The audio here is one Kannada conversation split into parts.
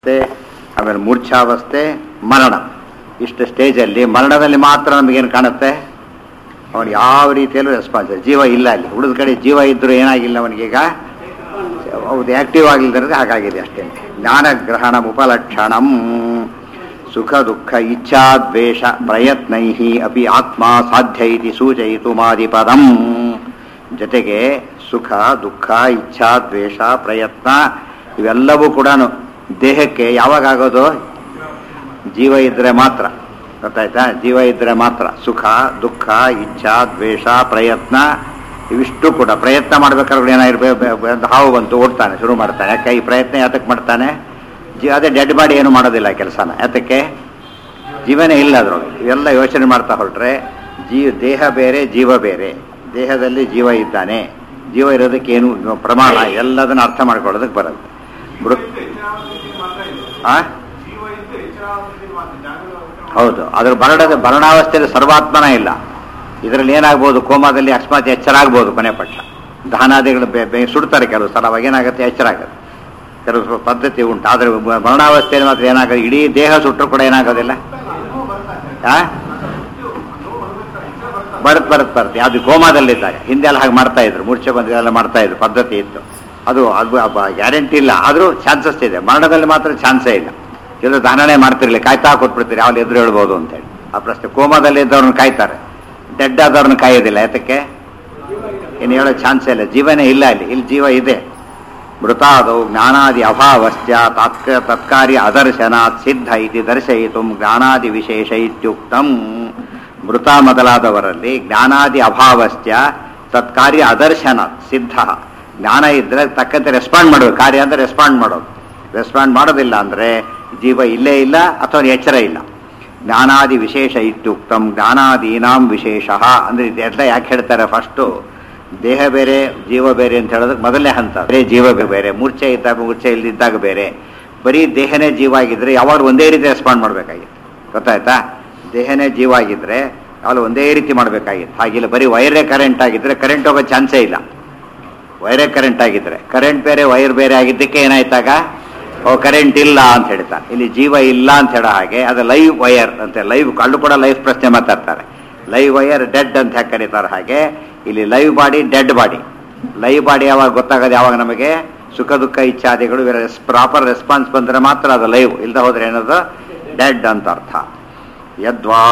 ಅವಸ್ಥೆ ಆಮೇಲೆ ಮೂರ್ಛಾವಸ್ಥೆ ಮರಣ ಇಷ್ಟು ಸ್ಟೇಜಲ್ಲಿ ಮರಣದಲ್ಲಿ ಮಾತ್ರ ನಮಗೇನು ಕಾಣುತ್ತೆ ಅವನು ಯಾವ ರೀತಿಯಲ್ಲೂ ರೆಸ್ಪಾನ್ಸ್ ಜೀವ ಇಲ್ಲ ಅಲ್ಲಿ ಉಳಿದ ಕಡೆ ಜೀವ ಇದ್ದರೂ ಏನಾಗಿಲ್ಲ ಅವನಿಗೀಗ ಹೌದು ಆಕ್ಟಿವ್ ಆಗಿಲ್ಲದ್ರೆ ಹಾಗಾಗಿದೆ ಅಷ್ಟೇ ಜ್ಞಾನಗ್ರಹಣ ಉಪಲಕ್ಷಣಂ ಸುಖ ದುಃಖ ಇಚ್ಛಾ ದ್ವೇಷ ಪ್ರಯತ್ನೈ ಅಪಿ ಆತ್ಮ ಸಾಧ್ಯ ಇತಿ ಸೂಚಯಿತು ಮಾದಿಪದಂ ಜೊತೆಗೆ ಸುಖ ದುಃಖ ಇಚ್ಛಾ ದ್ವೇಷ ಪ್ರಯತ್ನ ಇವೆಲ್ಲವೂ ಕೂಡ ದೇಹಕ್ಕೆ ಯಾವಾಗ ಆಗೋದು ಜೀವ ಇದ್ರೆ ಮಾತ್ರ ಗೊತ್ತಾಯ್ತಾ ಜೀವ ಇದ್ರೆ ಮಾತ್ರ ಸುಖ ದುಃಖ ಇಚ್ಛಾ ದ್ವೇಷ ಪ್ರಯತ್ನ ಇವಿಷ್ಟು ಕೂಡ ಪ್ರಯತ್ನ ಮಾಡ್ಬೇಕಾದ್ರೆ ಏನಾಗಿರ್ಬೇಕು ಹಾವು ಬಂತು ಓಡ್ತಾನೆ ಶುರು ಮಾಡ್ತಾನೆ ಯಾಕೆ ಈ ಪ್ರಯತ್ನ ಯಾತಕ್ಕೆ ಮಾಡ್ತಾನೆ ಜೀ ಅದೇ ಡೆಡ್ ಬಾಡಿ ಏನು ಮಾಡೋದಿಲ್ಲ ಕೆಲಸನ ಯಾತಕ್ಕೆ ಜೀವನೇ ಇಲ್ಲ ಅದ್ರೊಳಗೆ ಇವೆಲ್ಲ ಯೋಚನೆ ಮಾಡ್ತಾ ಹೊರಟ್ರೆ ಜೀವ ದೇಹ ಬೇರೆ ಜೀವ ಬೇರೆ ದೇಹದಲ್ಲಿ ಜೀವ ಇದ್ದಾನೆ ಜೀವ ಇರೋದಕ್ಕೆ ಏನು ಪ್ರಮಾಣ ಎಲ್ಲದನ್ನ ಅರ್ಥ ಮಾಡ್ಕೊಳ್ಳೋದಕ್ಕೆ ಬರುತ್ತೆ ಮೃತ್ ಆ ಹೌದು ಅದ್ರ ಬರಡದ ಭರಣಾವಸ್ಥೆಯಲ್ಲಿ ಸರ್ವಾತ್ಮನ ಇಲ್ಲ ಇದರಲ್ಲಿ ಏನಾಗ್ಬೋದು ಕೋಮಾದಲ್ಲಿ ಅಕಸ್ಮಾತ್ ಎಚ್ಚರ ಆಗ್ಬೋದು ಕೊನೆ ಪಕ್ಷ ದಹನಾದಿಗಳು ಬೆ- ಬೆ- ಸುಡ್ತಾರೆ ಕೆಲವು ಸಲ ಅವಾಗ ಏನಾಗುತ್ತೆ ಎಚ್ಚರ ಆಗುತ್ತೆ ಕೆಲವು ಪದ್ಧತಿ ಉಂಟು ಆದರೆ ಭರಣಾವಸ್ಥೆಯಲ್ಲಿ ಮಾತ್ರ ಏನಾಗೋದು ಇಡೀ ದೇಹ ಸುಟ್ಟರು ಕೂಡ ಏನಾಗೋದಿಲ್ಲ ಆ ಬರುತ್ತೆ ಬರುತ್ತೆ ಬರುತ್ತೆ ಅದು ಕೋಮಾದಲ್ಲಿದ್ದಾಗ ಹಿಂದೆ ಎಲ್ಲ ಹಾಗೆ ಮಾಡ್ತಾ ಇದ್ರು ಮೂರ್ಛೆ ಬಂದಿದ್ದೆಲ್ಲ ಮಾಡ್ತಾ ಇದ್ರು ಪದ್ಧತಿ ಇತ್ತು ಅದು ಅದು ಗ್ಯಾರಂಟಿ ಇಲ್ಲ ಆದರೂ ಚಾನ್ಸಸ್ ಇದೆ ಮರಣದಲ್ಲಿ ಮಾತ್ರ ಚಾನ್ಸೇ ಇಲ್ಲ ಕೆಲವು ದಾನನೇ ಮಾಡ್ತಿರ್ಲಿ ಕಾಯ್ತಾ ಕೊಟ್ಬಿಡ್ತೀರಿ ಅವ್ರು ಎದುರು ಹೇಳ್ಬೋದು ಅಂತೇಳಿ ಆ ಪ್ರಶ್ನೆ ಕೋಮಾದಲ್ಲಿ ಇದ್ದವ್ರನ್ನ ಕಾಯ್ತಾರೆ ಡೆಡ್ ಆದವ್ರನ್ನ ಕಾಯೋದಿಲ್ಲ ಯಾತಕ್ಕೆ ಇನ್ನು ಹೇಳೋ ಚಾನ್ಸೇ ಇಲ್ಲ ಜೀವನೇ ಇಲ್ಲ ಅಲ್ಲಿ ಇಲ್ಲಿ ಜೀವ ಇದೆ ಮೃತಾದೌ ಜ್ಞಾನಾದಿ ಅಭಾವಸ್ಯ ತಾತ್ಕ ತತ್ಕಾರ್ಯ ಅದರ್ಶನಾತ್ ಸಿದ್ಧ ಇತಿ ದರ್ಶಯಿತು ಜ್ಞಾನಾದಿ ವಿಶೇಷ ಇತ್ಯುಕ್ತಂ ಮೃತ ಮೊದಲಾದವರಲ್ಲಿ ಜ್ಞಾನಾದಿ ಅಭಾವಸ್ಯ ತತ್ಕಾರ್ಯ ಅದರ್ಶನಾತ್ ಸಿದ್ಧ ಜ್ಞಾನ ಇದ್ರೆ ತಕ್ಕಂತೆ ರೆಸ್ಪಾಂಡ್ ಮಾಡಬೇಕು ಕಾರ್ಯ ಅಂದ್ರೆ ರೆಸ್ಪಾಂಡ್ ಮಾಡೋದು ರೆಸ್ಪಾಂಡ್ ಮಾಡೋದಿಲ್ಲ ಅಂದ್ರೆ ಜೀವ ಇಲ್ಲೇ ಇಲ್ಲ ಅಥವಾ ಎಚ್ಚರ ಇಲ್ಲ ಜ್ಞಾನಾದಿ ವಿಶೇಷ ಇತ್ಯುಕ್ತಂ ಜ್ಞಾನಾದೀನಾಂ ವಿಶೇಷ ಅಂದ್ರೆ ಇದೆಲ್ಲ ಯಾಕೆ ಹೇಳ್ತಾರೆ ಫಸ್ಟು ದೇಹ ಬೇರೆ ಜೀವ ಬೇರೆ ಅಂತ ಹೇಳೋದಕ್ಕೆ ಮೊದಲನೇ ಹಂತ ಬೇರೆ ಜೀವ ಬೇ- ಬೇರೆ ಮೂರ್ಛೆ ಇದ್ದಾಗ ಮೂರ್ಛೆ ಇಲ್ದಿದ್ದಾಗ ಬೇರೆ ಬರೀ ದೇಹನೇ ಜೀವ ಆಗಿದ್ರೆ ಯಾವಾಗ ಒಂದೇ ರೀತಿ ರೆಸ್ಪಾಂಡ್ ಮಾಡಬೇಕಾಗಿತ್ತು ಗೊತ್ತಾಯ್ತಾ ದೇಹನೇ ಜೀವ ಆಗಿದ್ರೆ ಯಾವಾಗ ಒಂದೇ ರೀತಿ ಮಾಡಬೇಕಾಗಿತ್ತು ಹಾಗಿಲ್ಲ ಬರೀ ವೈರೇ ಕರೆಂಟ್ ಆಗಿದ್ರೆ ಕರೆಂಟ್ ಹೋಗೋ ಚಾನ್ಸೇ ಇಲ್ಲ ವೈರೇ ಕರೆಂಟ್ ಆಗಿದ್ರೆ ಕರೆಂಟ್ ಬೇರೆ ವೈರ್ ಬೇರೆ ಆಗಿದ್ದಕ್ಕೆ ಏನಾಯ್ತಾಗ ಓ ಕರೆಂಟ್ ಇಲ್ಲ ಅಂತ ಹೇಳ್ತಾರೆ ಇಲ್ಲಿ ಜೀವ ಇಲ್ಲ ಅಂತ ಹೇಳೋ ಹಾಗೆ ಅದು ಲೈವ್ ವೈರ್ ಅಂತ ಲೈವ್ ಕಳ್ಳು ಕೂಡ ಲೈವ್ ಪ್ರಶ್ನೆ ಮಾತಾಡ್ತಾರೆ ಲೈವ್ ವೈರ್ ಡೆಡ್ ಅಂತ ಯಾಕೆ ಕರೀತಾರೆ ಹಾಗೆ ಇಲ್ಲಿ live body dead body live body ಯಾವಾಗ ಗೊತ್ತಾಗೋದು ಯಾವಾಗ ನಮಗೆ ಸುಖ ದುಃಖ ಇಚ್ಛಾದಿಗಳು ಪ್ರಾಪರ್ ರೆಸ್ಪಾನ್ಸ್ ಬಂದರೆ ಮಾತ್ರ ಅದು ಲೈವ್ ಇಲ್ಲದೆ ಹೋದ್ರೆ ಏನದು ಡೆಡ್ ಅಂತ ಅರ್ಥ ಯದ್ವಾ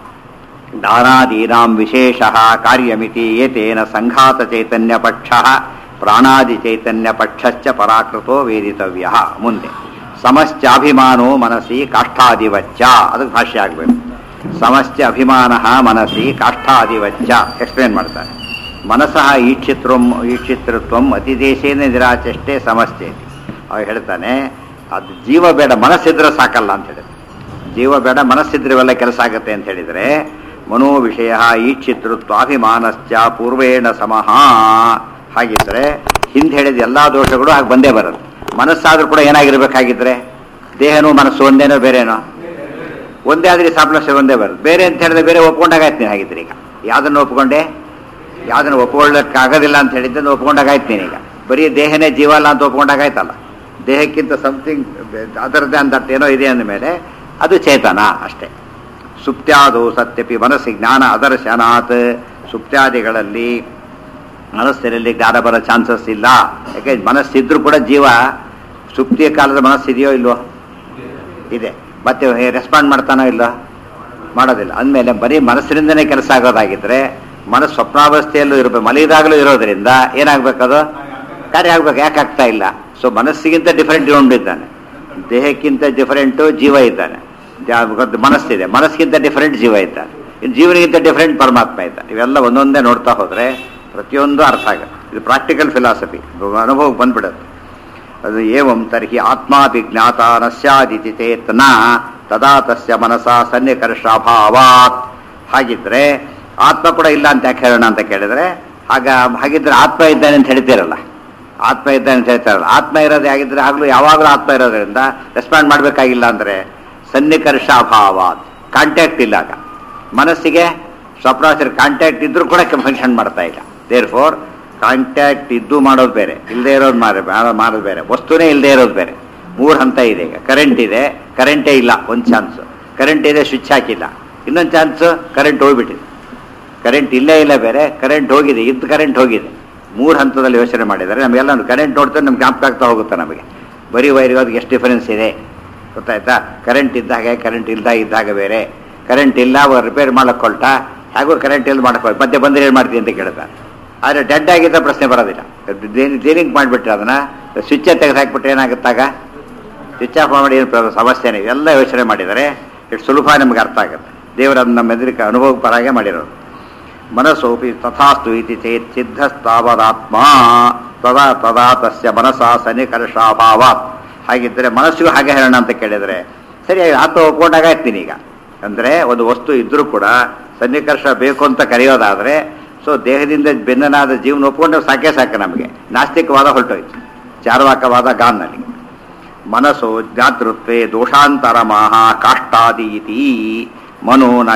ದಾನಾದೀನಾಂ ವಿಶೇಷ ಕಾರ್ಯಮಿತಿ ಏತೇನ ಸಂಘಾತ ಚೈತನ್ಯ ಪಕ್ಷ ಪ್ರಾಣಾದಿ ಚೈತನ್ಯ ಪಕ್ಷಶ್ಚ ಪರಾಕೃತೋ ವೇದಿತವ್ಯ ಮುಂದೆ ಸಮಶ್ಚಾಭಿಮಾನೋ ಮನಸಿ ಕಾಷ್ಠಾದಿವಚ್ಚ ಅದಕ್ಕೆ ಭಾಷ್ಯ ಆಗಬೇಕು ಸಮಶ್ಚ ಅಭಿಮಾನ ಮನಸಿ ಕಾಷ್ಠಾದಿವಚ್ಚ ಎಕ್ಸ್ಪ್ಲೇನ್ ಮಾಡ್ತಾರೆ ಮನಸಃ ಈಕ್ಷಿತ್ರಂ ಈಕ್ಷಿತೃತ್ವಂ ಅತಿದೇಶೇನ ನಿರಾಚಷ್ಟೇ ಸಮಸ್ಯೆ ಅವ ಹೇಳ್ತಾನೆ ಅದು ಜೀವ ಬೇಡ ಮನಸ್ಸಿದ್ರೆ ಸಾಕಲ್ಲ ಅಂತ ಹೇಳಿದ್ರೆ ಜೀವ ಬೇಡ ಮನಸ್ಸಿದ್ರೆ ಇವೆಲ್ಲ ಕೆಲಸ ಆಗುತ್ತೆ ಅಂತ ಹೇಳಿದರೆ ಮನೋ ವಿಷಯ ಈಕ್ಷಿತೃತ್ವಾಭಿಮಾನಶ್ಚ ಪೂರ್ವೇಣ ಸಮಃ ಹಾಗಿದ್ರೆ ಹಿಂದೆ ಹೇಳಿದ ಎಲ್ಲಾ ದೋಷಗಳು ಹಾಗೆ ಬಂದೇ ಬರುತ್ತೆ ಮನಸ್ಸಾದ್ರೂ ಕೂಡ ಏನಾಗಿರ್ಬೇಕಾಗಿದ್ರೆ ದೇಹನೂ ಮನಸ್ಸು ಒಂದೇನೋ ಬೇರೆನೋ ಒಂದೇ ಆದ್ರೆ ಸಾಪ್ಲಕ್ಷ ಒಂದೇ ಬರುತ್ತೆ ಬೇರೆ ಅಂತ ಹೇಳಿದ್ರೆ ಬೇರೆ ಒಪ್ಕೊಂಡಾಗಾಯ್ತು ನೀನು ಹಾಗಿದ್ರೆ ಈಗ ಯಾವ್ದನ್ನು ಒಪ್ಕೊಂಡೆ ಯಾವ್ದನ್ನು ಒಪ್ಕೊಳ್ಳೋಕ್ಕಾಗೋದಿಲ್ಲ ಅಂತ ಹೇಳಿದ್ದನ್ನು ಒಪ್ಕೊಂಡಾಗಾಯ್ತು ನೀನೀಗ ಬರೀ ದೇಹನೇ ಜೀವ ಅಲ್ಲ ಅಂತ ಒಪ್ಕೊಂಡಾಗಾಯ್ತಲ್ಲ ದೇಹಕ್ಕಿಂತ ಸಮಥಿಂಗ್ ಅದರದ್ದೇ ಅಂತ ಏನೋ ಇದೆ ಅಂದಮೇಲೆ ಅದು ಚೇತನ ಅಷ್ಟೇ ಸುಪ್ತ್ಯಾದು ಸತ್ಯಪಿ ಮನಸ್ಸಿ ಜ್ಞಾನ ಅದರ್ಶನಾತ್ ಸುಪ್ತ್ಯಾದಿಗಳಲ್ಲಿ ಮನಸ್ಸಿನಲ್ಲಿ ಜ್ಞಾನ ಬರೋ ಚಾನ್ಸಸ್ ಇಲ್ಲ ಯಾಕೆ ಮನಸ್ಸಿದ್ರೂ ಕೂಡ ಜೀವ ಸುಪ್ತಿಯ ಕಾಲದ ಮನಸ್ಸಿದೆಯೋ ಇಲ್ವೋ ಇದೆ ಮತ್ತೆ ರೆಸ್ಪಾಂಡ್ ಮಾಡ್ತಾನೋ ಇಲ್ಲೋ ಮಾಡೋದಿಲ್ಲ ಅಂದಮೇಲೆ ಬರೀ ಮನಸ್ಸಿನಿಂದನೇ ಕೆಲಸ ಆಗೋದಾಗಿದ್ರೆ ಮನಸ್ಸು ಸ್ವಪ್ನಾವಸ್ಥೆಯಲ್ಲೂ ಇರಬೇಕು ಮಲಗಿದಾಗಲೂ ಇರೋದ್ರಿಂದ ಏನಾಗಬೇಕದು ಕಾರ್ಯ ಆಗ್ಬೇಕು ಯಾಕೆ ಆಗ್ತಾ ಇಲ್ಲ ಸೊ ಮನಸ್ಸಿಗಿಂತ ಡಿಫರೆಂಟ್ ಇದ್ದಾನೆ ದೇಹಕ್ಕಿಂತ ಡಿಫರೆಂಟು ಜೀವ ಇದ್ದಾನೆ ಜಾ- ಗೊತ್ತು ಮನಸ್ಸಿದೆ ಮನಸ್ಸಿಗಿಂತ ಡಿಫರೆಂಟ್ ಜೀವ ಇದ್ದಾನೆ ಇನ್ನು ಜೀವನಿಗಿಂತ ಡಿಫರೆಂಟ್ ಪರಮಾತ್ಮ ಇದ್ದಾನೆ ಇವೆಲ್ಲ ಒಂದೊಂದೇ ನೋಡ್ತಾ ಹೋದರೆ ಪ್ರತಿಯೊಂದು ಅರ್ಥ ಆಗುತ್ತೆ ಇದು ಪ್ರಾಕ್ಟಿಕಲ್ ಫಿಲಾಸಫಿ ಅನುಭವಕ್ಕೆ ಬಂದ್ಬಿಡುತ್ತೆ ಅದು ಏವಂ ತರ್ಹಿ ಆತ್ಮಾಪಿ ಜ್ಞಾತ ನ ಸ್ಯಾದಿತಿ ಚೇತ್ ನ ತದಾ ತಸ್ಯ ಮನಸ ಸನ್ನಿಕರ್ಷಾಭಾವಾತ್ ಹಾಗಿದ್ರೆ ಆತ್ಮ ಕೂಡ ಇಲ್ಲ ಅಂತ ಯಾಕೆ ಹೇಳೋಣ ಅಂತ ಕೇಳಿದ್ರೆ ಆಗ ಹಾಗಿದ್ರೆ ಆತ್ಮ ಇದ್ದಾನೆ ಅಂತ ಹೇಳ್ತೀರಲ್ಲ ಆತ್ಮ ಇದ್ದಾನೆ ಅಂತ ಹೇಳ್ತಾರಲ್ಲ ಆತ್ಮ ಇರೋದು ಆಗಿದ್ರೆ ಆಗಲೂ ಯಾವಾಗಲೂ ಆತ್ಮ ಇರೋದ್ರಿಂದ ರೆಸ್ಪಾಂಡ್ ಮಾಡಬೇಕಾಗಿಲ್ಲ ಅಂದರೆ ಸನ್ನಿಕರ್ಷಾಭಾವಾತ್ ಕಾಂಟ್ಯಾಕ್ಟ್ ಇಲ್ಲ ಆಗ ಮನಸ್ಸಿಗೆ ಸ್ವಪ್ನಾಚರ ಕಾಂಟ್ಯಾಕ್ಟ್ ಇದ್ರೂ ಕೂಡ ಫಂಕ್ಷನ್ ಮಾಡ್ತಾ ಇಲ್ಲ ದೇರ್ ಫೋರ್ ಕಾಂಟ್ಯಾಕ್ಟ್ ಇದ್ದು ಮಾಡೋದು ಬೇರೆ ಇಲ್ಲದೆ ಇರೋದು ಮಾರ ಮಾಡೋದು ಬೇರೆ ವಸ್ತುನೇ ಇಲ್ಲದೆ ಇರೋದು ಬೇರೆ ಮೂರು ಹಂತ ಇದೆ ಈಗ ಕರೆಂಟ್ ಇದೆ ಕರೆಂಟೇ ಇಲ್ಲ ಒಂದು ಚಾನ್ಸು ಕರೆಂಟ್ ಇದೆ ಸ್ವಿಚ್ ಹಾಕಿಲ್ಲ ಇನ್ನೊಂದು ಚಾನ್ಸು ಕರೆಂಟ್ ಹೋಗ್ಬಿಟ್ಟಿದೆ ಕರೆಂಟ್ ಇಲ್ಲೇ ಇಲ್ಲ ಬೇರೆ ಕರೆಂಟ್ ಹೋಗಿದೆ ಇದ್ದು ಕರೆಂಟ್ ಹೋಗಿದೆ ಮೂರು ಹಂತದಲ್ಲಿ ಯೋಚನೆ ಮಾಡಿದ್ದಾರೆ ನಮಗೆಲ್ಲ ಕರೆಂಟ್ ನೋಡ್ತಾರೆ ನಮ್ಗೆ ಜ್ಞಾಪಕ ಆಗ್ತಾ ಹೋಗುತ್ತೆ ನಮಗೆ ಬರೀ ವೈರ್ಗೆ ಅದಕ್ಕೆ ಎಷ್ಟು ಡಿಫರೆನ್ಸ್ ಇದೆ ಗೊತ್ತಾಯ್ತಾ ಕರೆಂಟ್ ಇದ್ದಾಗ ಕರೆಂಟ್ ಇಲ್ದ ಇದ್ದಾಗ ಬೇರೆ ಕರೆಂಟ್ ಇಲ್ಲ ರಿಪೇರ್ ಮಾಡಕ್ಕೆ ಹೊಲ್ಟ ಹೇಗೋ ಕರೆಂಟ್ ಇಲ್ಲ ಮಾಡಕ್ಕೆ ಮತ್ತೆ ಬಂದರೆ ಏನು ಮಾಡ್ತೀನಿ ಅಂತ ಕೇಳ್ತಾರೆ ಆದರೆ ಡೆಡ್ ಆಗಿದ್ದ ಪ್ರಶ್ನೆ ಬರೋದಿಲ್ಲ ಕ್ಲೀನಿಂಗ್ ಮಾಡಿಬಿಟ್ರೆ ಅದನ್ನು ಸ್ವಿಚ್ಚೇ ತೆಗೆದು ಹಾಕ್ಬಿಟ್ರೆ ಏನಾಗುತ್ತಾಗ ಸ್ವಿಚ್ ಆಫ್ ಮಾಡಿ ಏನು ಪ್ರ- ಸಮಸ್ಯೆನೇ ಎಲ್ಲ ಯೋಚನೆ ಮಾಡಿದರೆ ಎಷ್ಟು ಸುಲಭ ನಮಗೆ ಅರ್ಥ ಆಗುತ್ತೆ ದೇವರ ನಮ್ಮ ಎದುರಿಕೆ ಅನುಭವ ಪರಾಗೆ ಮಾಡಿರೋದು ಮನಸ್ಸೋಪಿ ತಥಾಸ್ತು ಇತಿ ಚೇತ್ ಸಿದ್ಧಸ್ತಾವದಾತ್ಮ ತದಾ ತದಾ ತಸ್ಯ ಮನಸಾ ಸನ್ನಿಕರ್ಷಾಭಾವಾತ್ ಹಾಗಿದ್ದರೆ ಮನಸ್ಸಿಗೂ ಹಾಗೆ ಹೇಳೋಣ ಅಂತ ಕೇಳಿದರೆ ಸರಿ ಆತ್ಮ ಒಪ್ಕೊಂಡಾಗ ಆಯ್ತೀನಿ ಈಗ ಅಂದರೆ ಒಂದು ವಸ್ತು ಇದ್ರೂ ಕೂಡ ಸನ್ನಿಕರ್ಷ ಬೇಕು ಅಂತ ಕರೆಯೋದಾದರೆ ಸೊ ದೇಹದಿಂದ ಭಿನ್ನನಾದ ಜೀವನ ಒಪ್ಕೊಂಡ್ರೆ ಸಾಕೇ ಸಾಕು ನಮಗೆ ನಾಸ್ತಿಕವಾದ ಹೊರಟೋಯ್ತು ಚಾರ್ವಾಕವಾದ ಗಾನ್ನಲ್ಲಿ ಮನಸ್ಸು ಜ್ಞಾತೃತ್ವೇ ದೋಷಾಂತರಮಾಹ ಕಾಷ್ಟಾದಿ ಇತಿ ಮನೋ ನ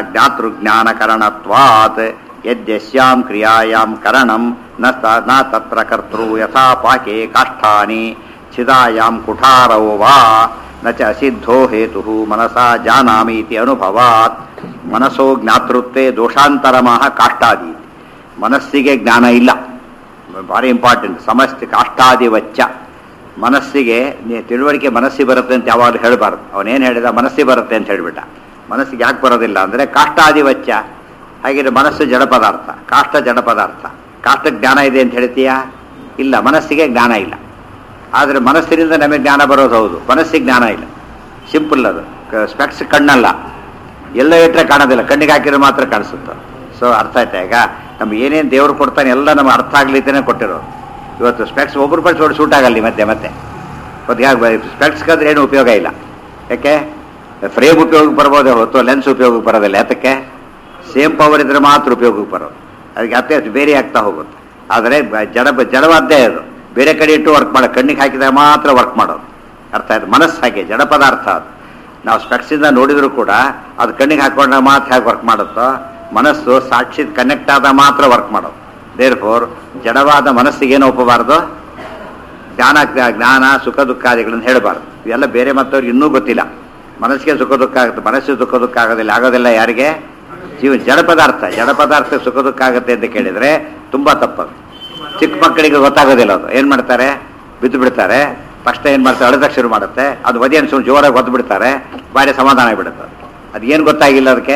ಜ್ಞಾತೃಜ್ಞಾನಕರಣತ್ವಾತ್ ಯದ್ಯಸ್ಯಾಂ ಕ್ರಿಯಾಯಾಂ ಕರಣಂ ನ ತ- ನ ತತ್ರ ಕರ್ತೃ ಯಥಾ ಪಾಕೆ ಕಾಷ್ಠಾನಿ ಚಿದಾಯಾಂ ಕುಠಾರೌ ವಾ ನ ಚ ಅಸಿದ್ಧೋ ಹೇತು ಮನಸಾ ಜಾನಾಮಿ ಇತಿ ಅನುಭವಾತ್ ಮನಸ್ಸೋ ಜ್ಞಾತೃತ್ವೇ ದೋಷಾಂತರಮಾಹ ಕಾಷ್ಟಾದಿ ಮನಸ್ಸಿಗೆ ಜ್ಞಾನ ಇಲ್ಲ ಭಾರಿ ಇಂಪಾರ್ಟೆಂಟ್ ಸಮಸ್ತ ಕಾಷ್ಟಾದಿ ವಚ್ಚ ಮನಸ್ಸಿಗೆ ನೀ ತಿಳುವಳಿಕೆ ಮನಸ್ಸಿಗೆ ಬರುತ್ತೆ ಅಂತ ಯಾವಾಗಲೂ ಹೇಳಬಾರ್ದು ಅವನೇನು ಹೇಳಿದ ಮನಸ್ಸಿಗೆ ಬರುತ್ತೆ ಅಂತ ಹೇಳಿಬಿಟ್ಟ ಮನಸ್ಸಿಗೆ ಯಾಕೆ ಬರೋದಿಲ್ಲ ಅಂದರೆ ಕಾಷ್ಟಾದಿ ವಚ್ಚ ಹಾಗಿದ್ರೆ ಮನಸ್ಸು ಜಡ ಪದಾರ್ಥ ಕಾಷ್ಟ ಜಡ ಪದಾರ್ಥ ಕಾಷ್ಟ ಜ್ಞಾನ ಇದೆ ಅಂತ ಹೇಳ್ತೀಯಾ ಇಲ್ಲ ಮನಸ್ಸಿಗೆ ಜ್ಞಾನ ಇಲ್ಲ ಆದರೆ ಮನಸ್ಸಿನಿಂದ ನಮಗೆ ಜ್ಞಾನ ಬರೋದು ಹೌದು ಮನಸ್ಸಿಗೆ ಜ್ಞಾನ ಇಲ್ಲ ಸಿಂಪಲ್ ಅದು ಸ್ಪೆಕ್ಸ್ ಕಣ್ಣಲ್ಲ ಎಲ್ಲ ಇಟ್ಟರೆ ಕಾಣೋದಿಲ್ಲ ಕಣ್ಣಿಗೆ ಹಾಕಿದ್ರೆ ಮಾತ್ರ ಕಾಣಿಸುತ್ತೆ ಸೊ ಅರ್ಥ ಆಯ್ತಾ ಈಗ ನಮ್ಗೆ ಏನೇನು ದೇವ್ರು ಕೊಡ್ತಾನೆ ಎಲ್ಲ ನಮ್ಗೆ ಅರ್ಥ ಆಗ್ಲಿದ್ದೇನೆ ಕೊಟ್ಟಿರೋದು ಇವತ್ತು ಸ್ಪೆಕ್ಸ್ ಒಬ್ಬರು ಪಟ್ಟು ನೋಡಿ ಸೂಟ್ ಆಗಲ್ಲ ಈ ಮಧ್ಯೆ ಮತ್ತೆ ಮತ್ತೆ ಯಾಕೆ ಸ್ಪೆಕ್ಸ್ ಕದ್ರೆ ಏನು ಉಪಯೋಗ ಇಲ್ಲ ಯಾಕೆ ಫ್ರೇಮ್ ಉಪಯೋಗಕ್ಕೆ ಬರ್ಬೋದೇ ಹೊತ್ತು ಲೆನ್ಸ್ ಉಪಯೋಗಕ್ಕೆ ಬರೋದಿಲ್ಲ ಯಾತಕ್ಕೆ ಸೇಮ್ ಪವರ್ ಇದ್ರೆ ಮಾತ್ರ ಉಪಯೋಗಕ್ಕೆ ಬರೋದು ಅದಕ್ಕೆ ಅತ್ತೆ ಬೇರೆ ಆಗ್ತಾ ಹೋಗುತ್ತೆ ಆದರೆ ಬ- ಜಡ ಜಡವಾದ್ದೇ ಅದು ಬೇರೆ ಕಡೆ ಇಟ್ಟು ವರ್ಕ್ ಮಾಡೋ ಕಣ್ಣಿಗೆ ಹಾಕಿದಾಗ ಮಾತ್ರ ವರ್ಕ್ ಮಾಡೋದು ಅರ್ಥ ಆಯ್ತು ಮನಸ್ಸು ಹಾಗೆ ಜಡ ಪದಾರ್ಥ ಅದು ನಾವು ಸ್ಪೆಕ್ಸಿಂದ ನೋಡಿದ್ರು ಕೂಡ ಅದು ಕಣ್ಣಿಗೆ ಹಾಕೊಂಡಾಗ ಮಾತ್ರ ಹೇಗೆ ವರ್ಕ್ ಮಾಡುತ್ತೋ ಮನಸ್ಸು ಸಾಕ್ಷಿ ಕನೆಕ್ಟ್ ಆದ ಮಾತ್ರ ವರ್ಕ್ ಮಾಡೋದು ದೇರ್ ಫೋರ್ ಜಡವಾದ ಮನಸ್ಸಿಗೇನು ಒಪ್ಪಬಾರ್ದು ಜ್ಞಾನ ಜ್ಞಾನ ಸುಖ ದುಃಖಾದಿಗಳನ್ನು ಹೇಳಬಾರ್ದು ಇವೆಲ್ಲ ಬೇರೆ ಮತ್ತವ್ರಿಗೆ ಇನ್ನೂ ಗೊತ್ತಿಲ್ಲ ಮನಸ್ಸಿಗೆ ಸುಖ ದುಃಖ ಆಗುತ್ತೆ ಮನಸ್ಸಿಗೆ ಸುಖ ದುಃಖ ಆಗೋದಿಲ್ಲ ಆಗೋದಿಲ್ಲ ಯಾರಿಗೆ ಜೀವ ಜಡ ಪದಾರ್ಥ ಜಡ ಪದಾರ್ಥ ಸುಖ ದುಃಖ ಆಗುತ್ತೆ ಅಂತ ಕೇಳಿದರೆ ತುಂಬ ತಪ್ಪದು ಚಿಕ್ಕ ಮಕ್ಕಳಿಗೆ ಗೊತ್ತಾಗೋದಿಲ್ಲ ಅದು ಏನು ಮಾಡ್ತಾರೆ ಬಿದ್ದು ಬಿಡ್ತಾರೆ ತಕ್ಷಣ ಏನು ಮಾಡ್ತಾರೆ ಅಳದಕ್ಕೆ ಶುರು ಮಾಡುತ್ತೆ ಅದು ಒದಿ ಅನ್ಸ್ಕೊಂಡು ಜೋರಾಗಿ ಒದ್ದು ಬಿಡ್ತಾರೆ ಭಾರಿ ಸಮಾಧಾನ ಆಗಿಬಿಡುತ್ತೆ ಅದಕ್ಕೆ ಅದು ಏನು ಗೊತ್ತಾಗಿಲ್ಲ ಅದಕ್ಕೆ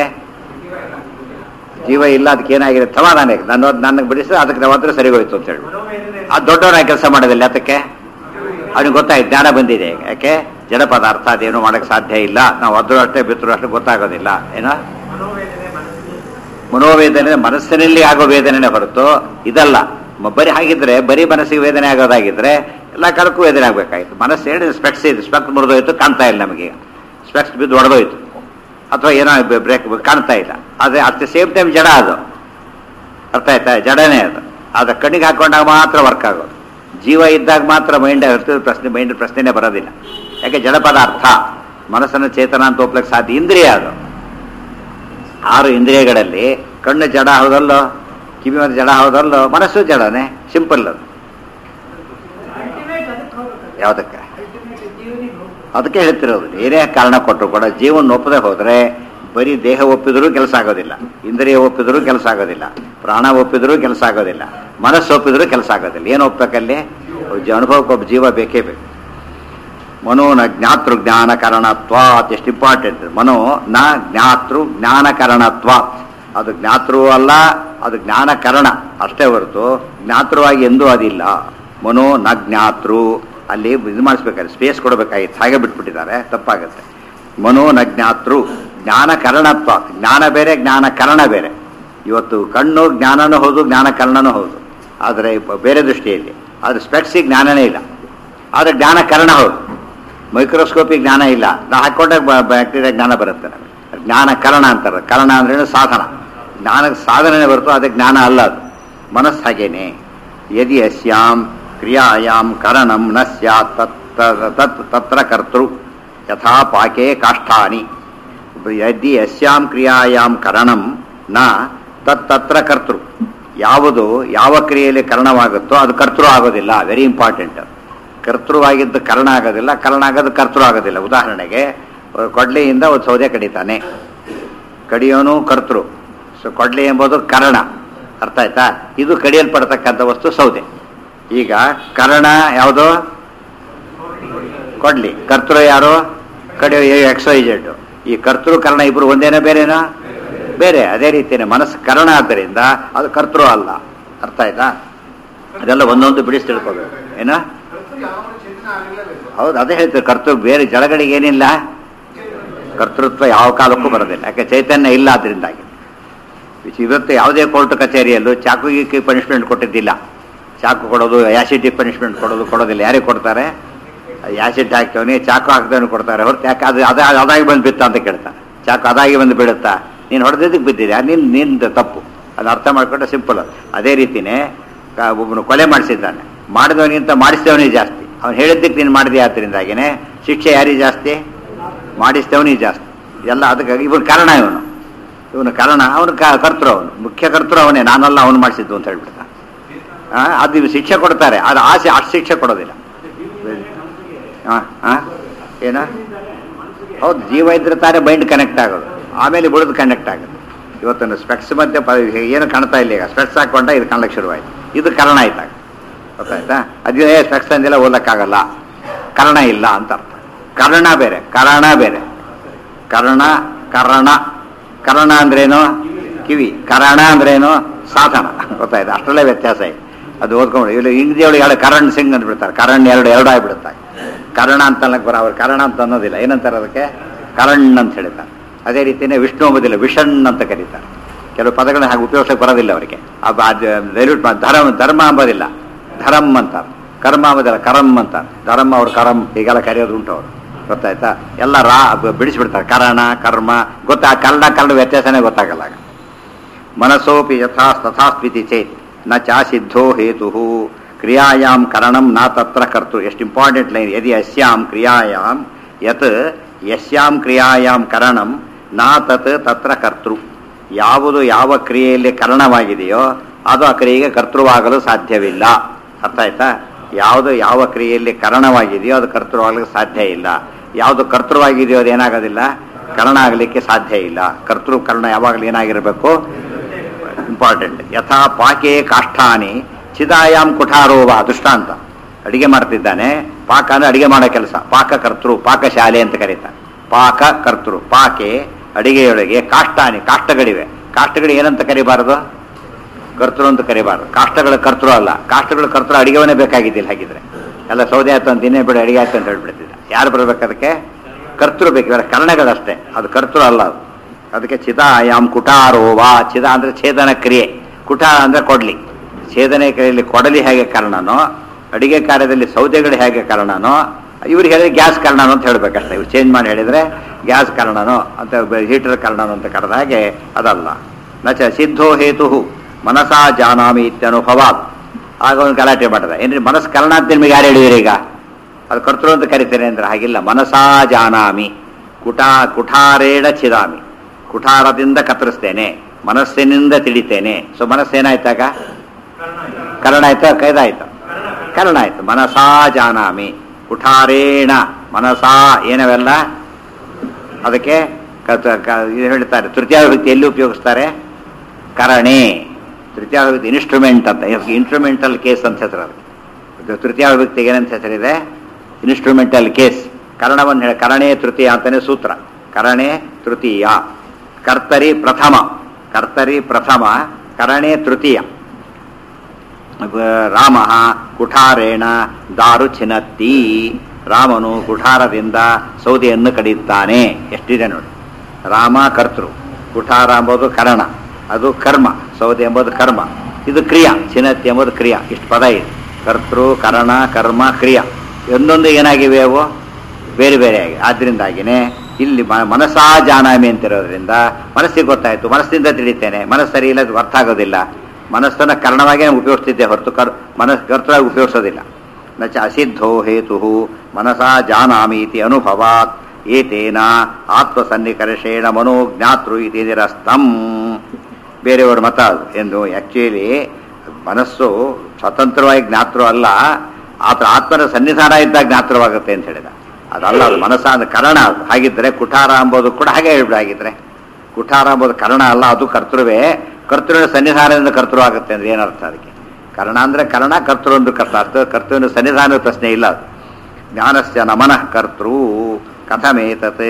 ಜೀವ ಇಲ್ಲ ಅದಕ್ಕೆ ಏನಾಗಿದೆ ಸಮಾಧಾನ ಇದೆ ನನ್ನ ನನಗೆ ಬಿಡಿಸಿದ್ರೆ ಅದಕ್ಕೆ ನಾವು ಹತ್ರ ಸರಿ ಹೋಯ್ತು ಅಂತ ಹೇಳಿ ಅದು ದೊಡ್ಡವನಾಗಿ ಕೆಲಸ ಮಾಡೋದಿಲ್ಲ ಅದಕ್ಕೆ ಅವನಿಗೆ ಗೊತ್ತಾಯ್ತು ಜ್ಞಾನ ಬಂದಿದೆ ಈಗ. ಯಾಕೆ ಜಡ ಪದಾರ್ಥ ಅದೇನು ಮಾಡೋಕ್ಕೆ ಸಾಧ್ಯ ಇಲ್ಲ ನಾವು ಅದ್ರ ಅಷ್ಟೇ ಬಿತ್ತರು ಅಷ್ಟೇ ಗೊತ್ತಾಗೋದಿಲ್ಲ ಏನೋ ಮನೋವೇದನೆ ಮನಸ್ಸಿನಲ್ಲಿ ಆಗೋ ವೇದನೆನೇ ಹೊರತು ಇದಲ್ಲ ಮ- ಬರೀ ಹಾಗಿದ್ರೆ ಬರೀ ಮನಸ್ಸಿಗೆ ವೇದನೆ ಆಗೋದಾಗಿದ್ರೆ ಎಲ್ಲ ಕಾಲಕ್ಕೂ ವೇದನೆ ಆಗಬೇಕಾಗಿತ್ತು ಮನಸ್ಸು ಹೇಳಿ ಸ್ಪೆಕ್ಸ್ ಇದೆ ಸ್ಪೆಕ್ಸ್ ಮುರಿದೋಯ್ತು ಕಾಣ್ತಾ ಇಲ್ಲ ನಮಗೆ ಸ್ಪೆಕ್ಸ್ ಬಿದ್ದು ಹೊಡೆದೋಯ್ತು ಅಥವಾ ಏನೋ ಬ್ರೇಕ್ ಕಾಣ್ತಾ ಇಲ್ಲ ಆದರೆ ಅಟ್ ದ ಸೇಮ್ ಟೈಮ್ ಜಡ ಅದು ಅರ್ಥ ಆಯ್ತಾ ಜಡನೇ ಅದು ಅದು ಕಣ್ಣಿಗೆ ಹಾಕೊಂಡಾಗ ಮಾತ್ರ ವರ್ಕ್ ಆಗೋದು ಜೀವ ಇದ್ದಾಗ ಮಾತ್ರ ಮೈಂಡ್ ಇರ್ತದೆ ಪ್ರಶ್ನೆ ಮೈಂಡ್ ಪ್ರಶ್ನೆನೇ ಬರೋದಿಲ್ಲ ಯಾಕೆ ಜಡ ಪದಾರ್ಥ ಮನಸ್ಸನ್ನು ಚೇತನ ಅಂತ ಒಪ್ಲಕ್ಕೆ ಸಾಧ್ಯ ಇಂದ್ರಿಯ ಅದು ಆರು ಇಂದ್ರಿಯಗಳಲ್ಲಿ ಕಣ್ಣು ಜಡ ಹೌದಲ್ಲೋ ಕಿವಿ ಮತ್ತು ಜಡ ಹೌದಲ್ಲೋ ಮನಸ್ಸು ಜಡನೆ ಸಿಂಪಲ್ ಅದು ಯಾವುದಕ್ಕೆ ಅದಕ್ಕೆ ಹೇಳ್ತಿರೋದು ಏನೇ ಕಾರಣ ಕೊಟ್ಟರು ಕೂಡ ಜೀವನ ಒಪ್ಪದೆ ಹೋದರೆ ಬರೀ ದೇಹ ಒಪ್ಪಿದ್ರೂ ಕೆಲಸ ಆಗೋದಿಲ್ಲ ಇಂದ್ರಿಯ ಒಪ್ಪಿದ್ರೂ ಕೆಲಸ ಆಗೋದಿಲ್ಲ ಪ್ರಾಣ ಒಪ್ಪಿದ್ರೂ ಕೆಲಸ ಆಗೋದಿಲ್ಲ ಮನಸ್ಸು ಒಪ್ಪಿದ್ರೂ ಕೆಲಸ ಆಗೋದಿಲ್ಲ ಏನು ಒಪ್ಪಬೇಕಲ್ಲಿ ಜ- ಅನುಭವಕ್ಕೆ ಒಬ್ಬ ಜೀವ ಬೇಕೇ ಬೇಕು ಮನೋ ನ ಜ್ಞಾತೃ ಜ್ಞಾನಕರಣತ್ವಾತ್ ಎಷ್ಟು ಇಂಪಾರ್ಟೆಂಟ್ ಮನೋ ನ ಜ್ಞಾತೃ ಜ್ಞಾನಕರಣತ್ವಾತ್ ಅದು ಜ್ಞಾತೃ ಅಲ್ಲ ಅದು ಜ್ಞಾನಕರಣ ಅಷ್ಟೇ ಹೊರತು ಜ್ಞಾತೃವಾಗಿ ಎಂದೂ ಅದಿಲ್ಲ ಮನೋ ನ ಜ್ಞಾತೃ ಅಲ್ಲಿ ಇದು ಮಾಡಿಸ್ಬೇಕಾದ್ರೆ ಸ್ಪೇಸ್ ಕೊಡಬೇಕಾಗಿತ್ತು ಹಾಗೆ ಬಿಟ್ಬಿಟ್ಟಿದ್ದಾರೆ ತಪ್ಪಾಗುತ್ತೆ ಮನೋ ನ ಜ್ಞಾತೃ ಜ್ಞಾನಕರಣತ್ವ ಜ್ಞಾನ ಬೇರೆ ಜ್ಞಾನಕರಣ ಬೇರೆ ಇವತ್ತು ಕಣ್ಣು ಜ್ಞಾನನೂ ಹೌದು ಜ್ಞಾನಕರಣನೂ ಹೌದು ಆದರೆ ಬ- ಬೇರೆ ದೃಷ್ಟಿಯಲ್ಲಿ ಅದು ಸ್ಪೆಕ್ಸಿಗೆ ಜ್ಞಾನನೇ ಇಲ್ಲ ಆದರೆ ಜ್ಞಾನಕರಣ ಹೌದು ಮೈಕ್ರೋಸ್ಕೋಪಿಗೆ ಜ್ಞಾನ ಇಲ್ಲ ನಾವು ಹಾಕೊಂಡಾಗ ಬ್ಯಾಕ್ಟೀರಿಯಾ ಜ್ಞಾನ ಬರುತ್ತೆ ನಮಗೆ ಜ್ಞಾನ ಕರಣ ಅಂತಾರೆ ಕರಣ ಅಂದ್ರೆ ಸಾಧನ ಜ್ಞಾನಕ್ಕೆ ಸಾಧನೆ ಬರುತ್ತೋ ಅದು ಜ್ಞಾನ ಅಲ್ಲ ಅದು ಮನಸ್ಸು ಹಾಗೇನೆ ಯದಿ ಅಸ್ಯಾಂ ಕ್ರಿಯಾಯಾಂ ಕರಣಂ ನ ಸ್ಯಾತ್ ತತ್ ತತ್ ತತ್ರ ಕರ್ತೃ ಯಥಾ ಪಾಕೆ ಕಾಷ್ಠಾನಿ ಯದಿ ಯಸ್ಯಾಂ ಕ್ರಿಯಾಯಾಂ ಕರಣಂ ನ ತತ್ ತತ್ರ ಕರ್ತೃ ಯಾವುದು ಯಾವ ಕ್ರಿಯೆಯಲ್ಲಿ ಕರಣವಾಗುತ್ತೋ ಅದು ಕರ್ತೃ ಆಗೋದಿಲ್ಲ ವೆರಿ ಇಂಪಾರ್ಟೆಂಟ್ ಕರ್ತೃವಾಗಿದ್ದು ಕರ್ಣ ಆಗೋದಿಲ್ಲ ಕರ್ಣ ಆಗೋದು ಕರ್ತೃ ಆಗೋದಿಲ್ಲ ಉದಾಹರಣೆಗೆ ಕೊಡ್ಲಿಯಿಂದ ಒಂದು ಸೌದೆ ಕಡಿತಾನೆ ಕಡಿಯೋನು ಕರ್ತೃ ಸೊ ಕೊಡ್ಲಿ ಎಂಬುದು ಕರ್ಣ ಅರ್ಥ ಆಯ್ತಾ ಇದು ಕಡಿಯಲ್ಪಡ್ತಕ್ಕಂಥ ವಸ್ತು ಸೌದೆ ಈಗ ಕರ್ಣ ಯಾವುದು ಕೊಡ್ಲಿ ಕರ್ತೃ ಯಾರು ಕಡಿಯೋ ಎಕ್ಸ್ ವೈ ಜೆಡ್ ಈ ಕರ್ತೃ ಕರ್ಣ ಇಬ್ರು ಒಂದೇನೋ ಬೇರೆನಾ ಬೇರೆ ಅದೇ ರೀತಿಯೇ ಮನಸ್ಸು ಕರ್ಣ ಆದ್ದರಿಂದ ಅದು ಕರ್ತೃ ಅಲ್ಲ ಅರ್ಥ ಆಯ್ತಾ ಅದೆಲ್ಲ ಒಂದೊಂದು ಬಿಡಿಸಿ ತಿಳ್ಕೋಬೇಕು ಏನ ಹೌದು ಅದೇ ಹೇಳ್ತಾರೆ ಕರ್ತೃ ಬೇರೆ ಜಳಗಳಿಗೆ ಏನಿಲ್ಲ ಕರ್ತೃತ್ವ ಯಾವ ಕಾಲಕ್ಕೂ ಬರೋದಿಲ್ಲ ಯಾಕೆ ಚೈತನ್ಯ ಇಲ್ಲ ಅದರಿಂದಾಗಿ ಇವತ್ತು ಯಾವುದೇ ಕೋರ್ಟ್ ಕಚೇರಿಯಲ್ಲೂ ಚಾಕು ಗೀಕಿ ಪನಿಷ್ಮೆಂಟ್ ಕೊಟ್ಟಿದ್ದಿಲ್ಲ ಚಾಕು ಕೊಡೋದು ಆ್ಯಸಿಡ್ ಪನಿಷ್ಮೆಂಟ್ ಕೊಡೋದು ಕೊಡೋದಿಲ್ಲ ಯಾರಿಗೆ ಕೊಡ್ತಾರೆ ಆ್ಯಸಿಡ್ ಹಾಕ್ತವನಿಗೆ ಚಾಕು ಹಾಕ್ದವನು ಕೊಡ್ತಾರೆ ಹೊರತು ಯಾಕೆ ಅದು ಅದ ಅದಾಗಿ ಬಂದು ಬಿತ್ತ ಅಂತ ಕೇಳ್ತಾನೆ ಚಾಕು ಅದಾಗಿ ಬಂದು ಬೀಳುತ್ತಾ ನೀನು ಹೊಡೆದಿದ್ದಕ್ಕೆ ಬಿದ್ದಿದೆ ನಿನ್ ನಿಂದು ತಪ್ಪು ಅದು ಅರ್ಥ ಮಾಡ್ಕೊಂಡ್ರೆ ಸಿಂಪಲ್ ಅದೇ ರೀತಿನೇ ಕ- ಒಬ್ಬನು ಕೊಲೆ ಮಾಡಿಸಿದ್ದಾನೆ ಮಾಡಿದವನಿಗಿಂತ ಮಾಡಿಸಿದವನಿಗೆ ಜಾಸ್ತಿ ಅವ್ನು ಹೇಳಿದ್ದಕ್ಕೆ ನೀನು ಮಾಡಿದೆ ಆದ್ದರಿಂದಾಗಿನೇ ಶಿಕ್ಷೆ ಯಾರಿಗೆ ಜಾಸ್ತಿ ಮಾಡಿಸಿದವನಿಗೆ ಜಾಸ್ತಿ ಎಲ್ಲ ಅದಕ್ಕಾಗಿ ಇವನು ಕಾರಣ ಇವನು ಇವನು ಕಾರಣ ಅವನು ಕ- ಕರ್ತೃ ಅವನು ಮುಖ್ಯ ಕರ್ತೃ ಅವನೇ ನಾನಲ್ಲ ಅವನು ಮಾಡಿಸಿದ್ದು ಅಂತ ಹೇಳ್ಬಿಡ್ತಾನೆ ಆ, ಅದು ಇವ್ರು ಶಿಕ್ಷೆ ಕೊಡ್ತಾರೆ ಅದು ಆಸೆ ಅಷ್ಟು ಶಿಕ್ಷೆ ಕೊಡೋದಿಲ್ಲ ಹಾಂ ಹಾಂ ಏನ ಹೌದು ಜೀವ ಇದ್ರೆ ತಾನೇ ಮೈಂಡ್ ಕನೆಕ್ಟ್ ಆಗೋದು ಆಮೇಲೆ ಬಿಡೋದು ಕನೆಕ್ಟ್ ಆಗುತ್ತೆ ಇವತ್ತೊಂದು ಸ್ಪೆಕ್ಸ್ ಮತ್ತೆ ಪ- ಏನು ಕಾಣ್ತಾ ಇಲ್ಲ ಈಗ ಸ್ಪೆಕ್ಸ್ ಹಾಕೊಂಡ ಇದು ಕಾಣಕ್ಕೆ ಶುರುವಾಯ್ತು ಇದು ಕಾರಣ ಆಯ್ತಾಗ ಗೊತ್ತಾಯ್ತಾ ಅದೇ ಸ್ಪೆಕ್ಸ್ ಅಂದಿಲ್ಲ ಓದಕ್ಕಾಗಲ್ಲ ಕಾರಣ ಇಲ್ಲ ಅಂತ ಅರ್ಥ ಕರ್ಣ ಬೇರೆ ಕರಣ ಬೇರೆ ಕರ್ಣ ಕರ್ಣ ಕರ್ಣ ಅಂದ್ರೇನು ಕಿವಿ ಕರಣ ಅಂದ್ರೇನು ಸಾಧನ ಗೊತ್ತಾಯ್ತು ಅಷ್ಟರಲ್ಲೇ ವ್ಯತ್ಯಾಸ ಇದೆ ಅದು ಓದ್ಕೊಂಡು ಇಲ್ಲಿ ಇಂಗ್ಲಿಷ್ ಒಳಗೆ ಎರಡು ಕರಣ್ ಸಿಂಗ್ ಅಂದ್ಬಿಡ್ತಾರೆ ಕರಣ್ ಎರಡು ಎರಡು ಆಗಿಬಿಡುತ್ತೆ ಕರ್ಣ ಅಂತ ಅನ್ನಕ್ ಬರ ಅವ್ರು ಕರಣ ಅಂತ ಅನ್ನೋದಿಲ್ಲ ಏನಂತಾರೆ ಅದಕ್ಕೆ ಕರಣ್ ಅಂತ ಹೇಳ್ತಾರೆ ಅದೇ ರೀತಿಯೇ ವಿಷ್ಣು ಅಂಬೋದಿಲ್ಲ ವಿಷಣ್ ಅಂತ ಕರೀತಾರೆ ಕೆಲವು ಪದಗಳನ್ನ ಹಾಗೆ ಉಪಯೋಗಿಸಕ್ಕೆ ಬರೋದಿಲ್ಲ ಅವರಿಗೆ ಡೈಲ್ಯೂಟ್ ಧರ್ಮ ಧರ್ಮ ಅಂಬೋದಿಲ್ಲ ಧರಮ್ ಅಂತಾರೆ ಕರ್ಮ ಅಂಬೋದಿಲ್ಲ ಕರಮ್ ಅಂತಾರೆ ಧರ್ಮ ಅವ್ರು ಕರಮ್ ಹೀಗೆಲ್ಲ ಕರೆಯೋದು ಉಂಟು ಅವರು ಗೊತ್ತಾಯ್ತಾ ಎಲ್ಲ ರಾ ಬ- ಬಿಡಿಸ್ಬಿಡ್ತಾರೆ ಕರಣ ಕರ್ಮ ಗೊತ್ತಾ ಕನ್ನಡ ಕನ್ನಡ ವ್ಯತ್ಯಾಸನೇ ಗೊತ್ತಾಗಲ್ಲ ಆಗ. ಮನಸೋಪಿ ಯಥಾ ತಥಾಸ್ವಿತಿ ಚೇತ್ ನ ಚಾ ಸಿದ್ಧೋ ಹೇತು ಕ್ರಿಯಾಯಾಮ್ ಕರಣಂ ನ ತತ್ರ ಕರ್ತು ಎಷ್ಟು ಇಂಪಾರ್ಟೆಂಟ್ ಲೈನ್ ಯದಿ ಯಸ್ಯಾಂ ಕ್ರಿಯಾಯಾಮ್ ಯತ್ ಯಸ್ಯಾಂ ಕ್ರಿಯಾಯಾಮ್ ಕರಣಂ ನಾ ತತ್ ತತ್ರ ಕರ್ತೃ ಯಾವುದು ಯಾವ ಕ್ರಿಯೆಯಲ್ಲಿ ಕರಣವಾಗಿದೆಯೋ ಅದು ಆ ಕ್ರಿಯೆಗೆ ಕರ್ತೃವಾಗಲು ಸಾಧ್ಯವಿಲ್ಲ ಅರ್ಥ ಆಯ್ತಾ ಯಾವುದು ಯಾವ ಕ್ರಿಯೆಯಲ್ಲಿ ಕರಣವಾಗಿದೆಯೋ ಅದು ಕರ್ತೃವಾಗಲಿಕ್ಕೆ ಸಾಧ್ಯ ಇಲ್ಲ ಯಾವುದು ಕರ್ತೃವಾಗಿದೆಯೋ ಅದು ಏನಾಗೋದಿಲ್ಲ ಕರಣ ಆಗಲಿಕ್ಕೆ ಸಾಧ್ಯ ಇಲ್ಲ ಕರ್ತೃ ಕರ್ಣ ಯಾವಾಗಲೂ ಏನಾಗಿರಬೇಕು ಇಂಪಾರ್ಟೆಂಟ್ ಯಥಾ ಪಾಕೆ ಕಾಷ್ಠಾನಿ ಚಿದಾಯಾಮ್ ಕುಠಾರೋವ ದೃಷ್ಟಾಂತ ಅಡಿಗೆ ಮಾಡ್ತಿದ್ದಾನೆ ಪಾಕ ಅಂದ್ರೆ ಅಡಿಗೆ ಮಾಡೋ ಕೆಲಸ ಪಾಕ ಕರ್ತೃ ಪಾಕಶಾಲೆ ಅಂತ ಕರೀತಾರೆ ಪಾಕ ಕರ್ತೃ ಪಾಕೆ ಅಡಿಗೆಯೊಳಗೆ ಕಾಷ್ಠಾನಿ ಕಾಷ್ಟಗಳಿವೆ ಕಾಷ್ಟಗಳು ಏನಂತ ಕರಿಬಾರದು ಕರ್ತೃ ಅಂತ ಕರಿಬಾರದು ಕಾಷ್ಟಗಳ ಕರ್ತೃ ಅಲ್ಲ ಕಾಷ್ಟಗಳ ಕರ್ತೃ ಅಡಿಗೆವನ್ನೇ ಬೇಕಾಗಿದ್ದಿಲ್ಲ ಹಾಗಿದ್ರೆ ಎಲ್ಲ ಸೌದೆ ಆಯ್ತು ಅಂತ ಇನ್ನೇ ಬಿಡಿ ಅಡಿಗೆ ಆಯ್ತು ಅಂತ ಹೇಳ್ಬಿಡ್ತಿದ್ದ ಯಾರು ಬರ್ಬೇಕು ಅದಕ್ಕೆ ಕರ್ತೃ ಬೇಕು ಇವೆಲ್ಲ ಕರ್ಣಗಳಷ್ಟೇ ಅದು ಕರ್ತೃ ಅಲ್ಲ ಅದು ಅದಕ್ಕೆ ಚಿದಾಯಾಮ್ ಕುಟಾರೋವಾ ಚಿದ ಅಂದ್ರೆ ಛೇದನ ಕ್ರಿಯೆ ಕುಟಾರ ಅಂದ್ರೆ ಕೊಡ್ಲಿ ಛೇದನೆ ಕ್ರಿಯೆಯಲ್ಲಿ ಕೊಡಲಿ ಹೇಗೆ ಕಾರಣನೋ ಅಡಿಗೆ ಕಾರ್ಯದಲ್ಲಿ ಸೌದೆಗಳು ಹೇಗೆ ಕಾರಣನೋ ಇವ್ರಿಗೆ ಹೇಳಿದ್ರೆ ಗ್ಯಾಸ್ ಕಾರಣನೋ ಅಂತ ಹೇಳ್ಬೇಕಷ್ಟೇ ಇವ್ರು ಚೇಂಜ್ ಮಾಡಿ ಹೇಳಿದ್ರೆ ಗ್ಯಾಸ್ ಕಾರಣನೋ ಅಂತ ಹೀಟರ್ ಕಾರಣನೋ ಅಂತ ಕರೆದ ಹಾಗೆ ಅದಲ್ಲ ನಚ ಸಿದ್ಧೋ ಹೇತು ಮನಸಾ ಜಾನಾಮಿ ಇತ್ಯನುಭವಾತ್ ಆಗ ಒಂದು ಗಲಾಟೆ ಮಾಡಿದ ಏನ್ರಿ ಮನಸ್ಸು ಕಾರಣ ಅಂತ ನಿಮಗೆ ಯಾರು ಹೇಳಿದ್ರಿ ಈಗ ಅದು ಕರ್ತೃ ಅಂತ ಕರಿತೇನೆ ಅಂದ್ರೆ ಹಾಗಿಲ್ಲ ಮನಸಾ ಜಾನಾಮಿ ಕುಟಾ ಕುಠಾರೇಣ ಚಿದಾಮಿ ಕುಠಾರದಿಂದ ಕತ್ತರಿಸ್ತೇನೆ ಮನಸ್ಸಿನಿಂದ ತಿಳಿತೇನೆ ಸೊ ಮನಸ್ಸೇನಾಯ್ತಾಗ ಕರಣ ಆಯ್ತಾ ಕೈದಾಯ್ತು ಕರಣ ಆಯ್ತು ಮನಸಾ ಜಾನಾಮಿ ಕುಠಾರೇಣ ಮನಸಾ ಏನವೆಲ್ಲ ಅದಕ್ಕೆ ಕ- ಕ- ಇದು ಹೇಳ್ತಾರೆ ತೃತೀಯ ವಿಭಕ್ತಿ ಎಲ್ಲಿ ಉಪಯೋಗಿಸ್ತಾರೆ ಕರಣೆ ತೃತೀಯ ವಿಭಕ್ತಿ ಇನ್ಸ್ಟ್ರೂಮೆಂಟ್ ಅಂತ ಇನ್ಸ್ಟ್ರೂಮೆಂಟಲ್ ಕೇಸ್ ಅಂತ ಹೆಸರು ಅದು ಇದು ತೃತೀಯ ವಿಭಕ್ತಿಗೆ ಏನಂತ ಹೆಸರಿದೆ ಇನ್ಸ್ಟ್ರೂಮೆಂಟಲ್ ಕೇಸ್ ಕರಣವನ್ನು ಹೇಳಿ ಕರಣೆ ತೃತೀಯ ಅಂತಾನೆ ಸೂತ್ರ ಕರಣೆ ತೃತೀಯ ಕರ್ತರಿ ಪ್ರಥಮ ಕರ್ತರಿ ಪ್ರಥಮ ಕರಣೆ ತೃತೀಯ ರಾಮ ಕುಠಾರೇಣ ದಾರು ಚಿನತ್ತಿ ರಾಮನು ಕುಠಾರದಿಂದ ಸೌದೆಯನ್ನು ಕಡಿಯುತ್ತಾನೆ ಎಷ್ಟಿದೆ ನೋಡಿ ರಾಮ ಕರ್ತೃ ಕುಠಾರ ಎಂಬುದು ಕರಣ ಅದು ಕರ್ಮ ಸೌದೆ ಎಂಬುದು ಕರ್ಮ ಇದು ಕ್ರಿಯಾ ಚಿನತ್ತಿ ಎಂಬುದು ಕ್ರಿಯಾ ಇಷ್ಟು ಪದ ಇದೆ ಕರ್ತೃ ಕರಣ ಕರ್ಮ ಕ್ರಿಯಾ ಒಂದೊಂದು ಏನಾಗಿವೆ ಅವು ಬೇರೆ ಬೇರೆ ಆಗಿ ಆದ್ರಿಂದಾಗಿನೇ ಇಲ್ಲಿ ಮ- ಮನಸಾ ಜಾನಾಮಿ ಅಂತಿರೋದ್ರಿಂದ ಮನಸ್ಸಿಗೆ ಗೊತ್ತಾಯ್ತು ಮನಸ್ಸಿಂದ ತಿಳಿತೇನೆ ಮನಸ್ಸು ಸರಿ ಇಲ್ಲ ಅದು ಅರ್ಥ ಆಗೋದಿಲ್ಲ ಮನಸ್ಸನ್ನ ಕರ್ಣವಾಗಿ ನಾವು ಉಪಯೋಗಿಸ್ತಿದ್ದೆ ಹೊರತು ಕರ್ ಮನಸ್ಸು ಕರ್ತೃವಾಗಿ ಉಪಯೋಗಿಸೋದಿಲ್ಲ ನ ಚ ಅಸಿದ್ಧೋ ಹೇತು ಮನಸಾ ಜಾನಾಮಿ ಇತಿ ಅನುಭವಾತ್ ಏತೇನ ಆತ್ಮಸನ್ನಿಕರ್ಷೇಣ ಮನೋ ಜ್ಞಾತೃ ಇತಿ ನಿರಸ್ತಂ ಬೇರೆಯವರ ಮತ ಅದು ಎಂದು ಆ್ಯಕ್ಚುಲಿ ಮನಸ್ಸು ಸ್ವತಂತ್ರವಾಗಿ ಜ್ಞಾತೃ ಅಲ್ಲ ಆತ ಆತ್ಮನ ಸನ್ನಿಧಾನ ಇದ್ದಾಗ ಜ್ಞಾತ್ರವಾಗುತ್ತೆ ಅಂತ ಹೇಳಿದ ಅದಲ್ಲ ಅದು ಮನಸ್ಸ ಅಂದ್ರೆ ಕರಣ ಅದು ಹಾಗಿದ್ರೆ ಕುಠಾರ ಅಂಬೋದು ಕೂಡ ಹಾಗೆ ಹೇಳ್ಬಿಡು ಹಾಗಿದ್ರೆ ಕುಠಾರ ಅಂಬೋದು ಕರ್ಣ ಅಲ್ಲ ಅದು ಕರ್ತೃವೇ ಕರ್ತೃವಿನ ಸನ್ನಿಧಾನದಿಂದ ಕರ್ತೃ ಆಗುತ್ತೆ ಅಂದ್ರೆ ಏನರ್ಥ ಅದಕ್ಕೆ ಕರ್ಣ ಅಂದ್ರೆ ಕರ್ಣ ಕರ್ತೃ ಒಂದು ಕರ್ತ ಅರ್ಥ ಕರ್ತೃವಿನ ಸನ್ನಿಧಾನದ ಪ್ರಶ್ನೆ ಇಲ್ಲ ಅದು ಜ್ಞಾನಸ್ಯ ನಮನಃ ಕರ್ತೃ ಕಥಮೇತತ್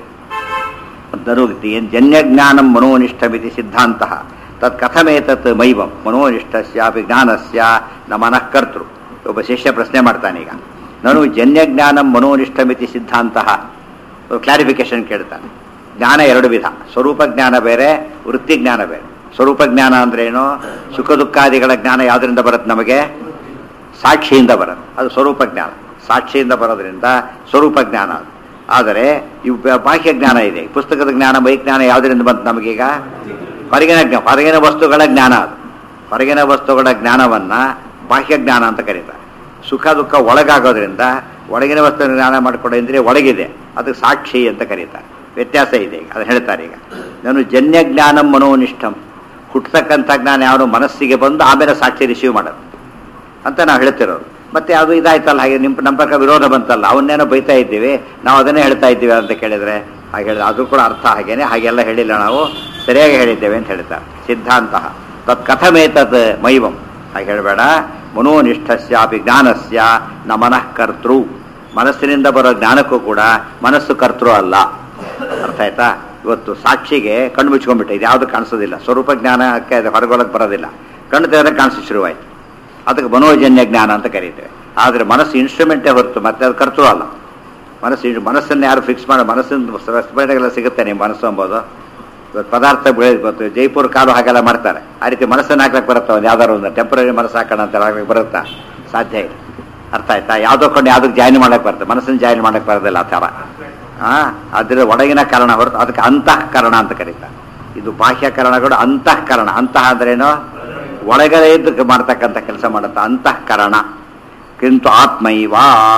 ದರುಕ್ತಿ ಜನ್ಯಜ್ಞಾನಂ ಮನೋನಿಷ್ಠಮಿತಿ ಸಿದ್ಧಾಂತ ತತ್ ಕಥಮೇತತ್ ಮೈವಂ ಮನೋನಿಷ್ಠಸ್ಯಾಪಿ ಜ್ಞಾನಸ್ಯ ನ ಮನಃ ಕರ್ತೃ ಒಬ್ಬ ಶಿಷ್ಯ ಪ್ರಶ್ನೆ ಮಾಡ್ತಾನೀಗ ನಾನು ಜನ್ಯಜ್ಞಾನಂ ಮನೋನಿಷ್ಠಮಿತಿ ಸಿದ್ಧಾಂತ ಕ್ಲಾರಿಫಿಕೇಶನ್ ಕೇಳ್ತಾನೆ ಜ್ಞಾನ ಎರಡು ವಿಧ ಸ್ವರೂಪ ಜ್ಞಾನ ಬೇರೆ ವೃತ್ತಿ ಜ್ಞಾನ ಬೇರೆ ಸ್ವರೂಪ ಜ್ಞಾನ ಅಂದ್ರೇನು ಸುಖ ದುಃಖಾದಿಗಳ ಜ್ಞಾನ ಯಾವ್ದ್ರಿಂದ ಬರುತ್ತೆ ನಮಗೆ ಸಾಕ್ಷಿಯಿಂದ ಬರುತ್ತೆ ಅದು ಸ್ವರೂಪ ಜ್ಞಾನ ಸಾಕ್ಷಿಯಿಂದ ಬರೋದ್ರಿಂದ ಸ್ವರೂಪ ಜ್ಞಾನ ಅದು ಆದರೆ ಇವು ಬ- ಬಾಹ್ಯ ಜ್ಞಾನ ಇದೆ ಪುಸ್ತಕದ ಜ್ಞಾನ ವೈಜ್ಞಾನ ಯಾವುದರಿಂದ ಬಂತು ನಮಗೀಗ ಹೊರಗಿನ ಜ್ಞಾನ ಹೊರಗಿನ ವಸ್ತುಗಳ ಜ್ಞಾನ ಅದು ಹೊರಗಿನ ವಸ್ತುಗಳ ಜ್ಞಾನವನ್ನ ಬಾಹ್ಯ ಜ್ಞಾನ ಅಂತ ಕರೀತಾರೆ ಸುಖ ದುಃಖ ಒಳಗಾಗೋದ್ರಿಂದ ಒಳಗಿನ ವಸ್ತು ಜ್ಞಾನ ಮಾಡಿಕೊಡೋ ಇಂದ್ರಿಯ ಒಳಗಿದೆ ಅದಕ್ಕೆ ಸಾಕ್ಷಿ ಅಂತ ಕರೀತಾರೆ ವ್ಯತ್ಯಾಸ ಇದೆ ಈಗ ಅದು ಹೇಳ್ತಾರೆ ಈಗ ನಾನು ಜನ್ಯ ಜ್ಞಾನಂ ಮನೋನಿಷ್ಠಂ ಹುಟ್ಟತಕ್ಕಂಥ ಜ್ಞಾನ ಯಾರು ಮನಸ್ಸಿಗೆ ಬಂದು ಆಮೇಲೆ ಸಾಕ್ಷಿ ರಿಸೀವ್ ಮಾಡೋದು ಅಂತ ನಾವು ಹೇಳ್ತಿರೋದು ಮತ್ತೆ ಅದು ಇದಾಯ್ತಲ್ಲ ಹಾಗೆ ನಿಮ್ಮ ನಮ್ಮ ಪ್ರಕಾರ ವಿರೋಧ ಬಂತಲ್ಲ ಅವನ್ನೇನೋ ಬೈತಾ ಇದ್ದೀವಿ ನಾವು ಅದನ್ನೇ ಹೇಳ್ತಾ ಇದ್ದೀವಿ ಅಂತ ಕೇಳಿದ್ರೆ ಹಾಗೆ ಹೇಳಿದ್ರೆ ಅದು ಕೂಡ ಅರ್ಥ ಹಾಗೇನೆ ಹಾಗೆಲ್ಲ ಹೇಳಿಲ್ಲ ನಾವು ಸರಿಯಾಗಿ ಹೇಳಿದ್ದೇವೆ ಅಂತ ಹೇಳ್ತಾರೆ ಸಿದ್ಧಾಂತ ತತ್ ಕಥಮೇತತ್ ಮೈವಂ ಹಾಗೆ ಹೇಳಬೇಡ ಮನೋನಿಷ್ಠಸ್ಯಾಪಿ ಜ್ಞಾನಸ್ಯ ನ ಮನಃ ಕರ್ತೃ ಮನಸ್ಸಿನಿಂದ ಬರೋ ಜ್ಞಾನಕ್ಕೂ ಕೂಡ ಮನಸ್ಸು ಕರ್ತೃ ಅಲ್ಲ ಅರ್ಥ ಆಯ್ತಾ ಇವತ್ತು ಸಾಕ್ಷಿಗೆ ಕಣ್ಣು ಮುಚ್ಕೊಂಡ್ಬಿಟ್ಟೆ ಇದು ಯಾವುದು ಕಾಣಿಸೋದಿಲ್ಲ ಸ್ವರೂಪ ಜ್ಞಾನಕ್ಕೆ ಅದು ಹೊರಗೊಳಕ್ಕೆ ಬರೋದಿಲ್ಲ ಕಣ್ಣು ತೆಗೆದ್ರೆ ಕಾಣಿಸಿ ಶುರುವಾಯ್ತು ಅದಕ್ಕೆ ಮನೋಜನ್ಯ ಜ್ಞಾನ ಅಂತ ಕರೀತೇವೆ ಆದರೆ ಮನಸ್ಸು ಇನ್ಸ್ಟ್ರೂಮೆಂಟೇ ಹೊರತು ಮತ್ತೆ ಅದು ಕರ್ತೃ ಅಲ್ಲ ಮನಸ್ಸು ಮನಸ್ಸನ್ನು ಯಾರು ಫಿಕ್ಸ್ ಮಾಡೋ ಮನಸ್ಸಿನ ರೆಸ್ಪಾನ್ಸಿಬಿಲಿಟಿಗೆಲ್ಲ ಸಿಗುತ್ತೆ ನಿಮ್ಮ ಮನಸ್ಸು ಎಂಬುದು ಇವತ್ತು ಪದಾರ್ಥ ಬೆಳೆ ಗೊತ್ತು ಜೈಪುರ ಕಾಲು ಹಾಗೆಲ್ಲ ಮಾಡ್ತಾರೆ ಆ ರೀತಿ ಮನಸ್ಸನ್ನು ಹಾಕ್ಲಿಕ್ಕೆ ಬರುತ್ತಾ ಒಂದು ಯಾವ್ದಾರು ಒಂದು ಟೆಂಪರರಿ ಮನಸ್ಸು ಹಾಕೋಣ ಅಂತ ಹಾಕ್ಲಿಕ್ಕೆ ಬರುತ್ತಾ ಸಾಧ್ಯ ಇಲ್ಲ ಅರ್ಥ ಆಯ್ತಾ ಯಾವುದೋ ಕೊಂಡು ಯಾವುದಕ್ಕೆ ಜಾಯಿನ್ ಮಾಡಕ್ಕೆ ಬರುತ್ತೆ ಮನಸ್ಸನ್ನು ಜಾಯಿನ್ ಮಾಡಕ್ಕೆ ಬರೋದಿಲ್ಲ ಆ ಥರ ಆ ಅದ್ರ ಒಳಗಿನ ಕಾರಣ ಹೊರತು ಅದಕ್ಕೆ ಅಂತಃಕರಣ ಅಂತ ಕರೀತಾರೆ ಇದು ಬಾಹ್ಯಕರಣಗಳು ಅಂತಃಕರಣ ಅಂತಃ ಅಂದ್ರೇನು ಒಳಗಡೆ ಇದ್ದು ಮಾಡ್ತಕ್ಕಂಥ ಕೆಲಸ ಮಾಡುತ್ತೆ ಅಂತಃಕರಣ ಕಿಂತು ಆತ್ಮೈವ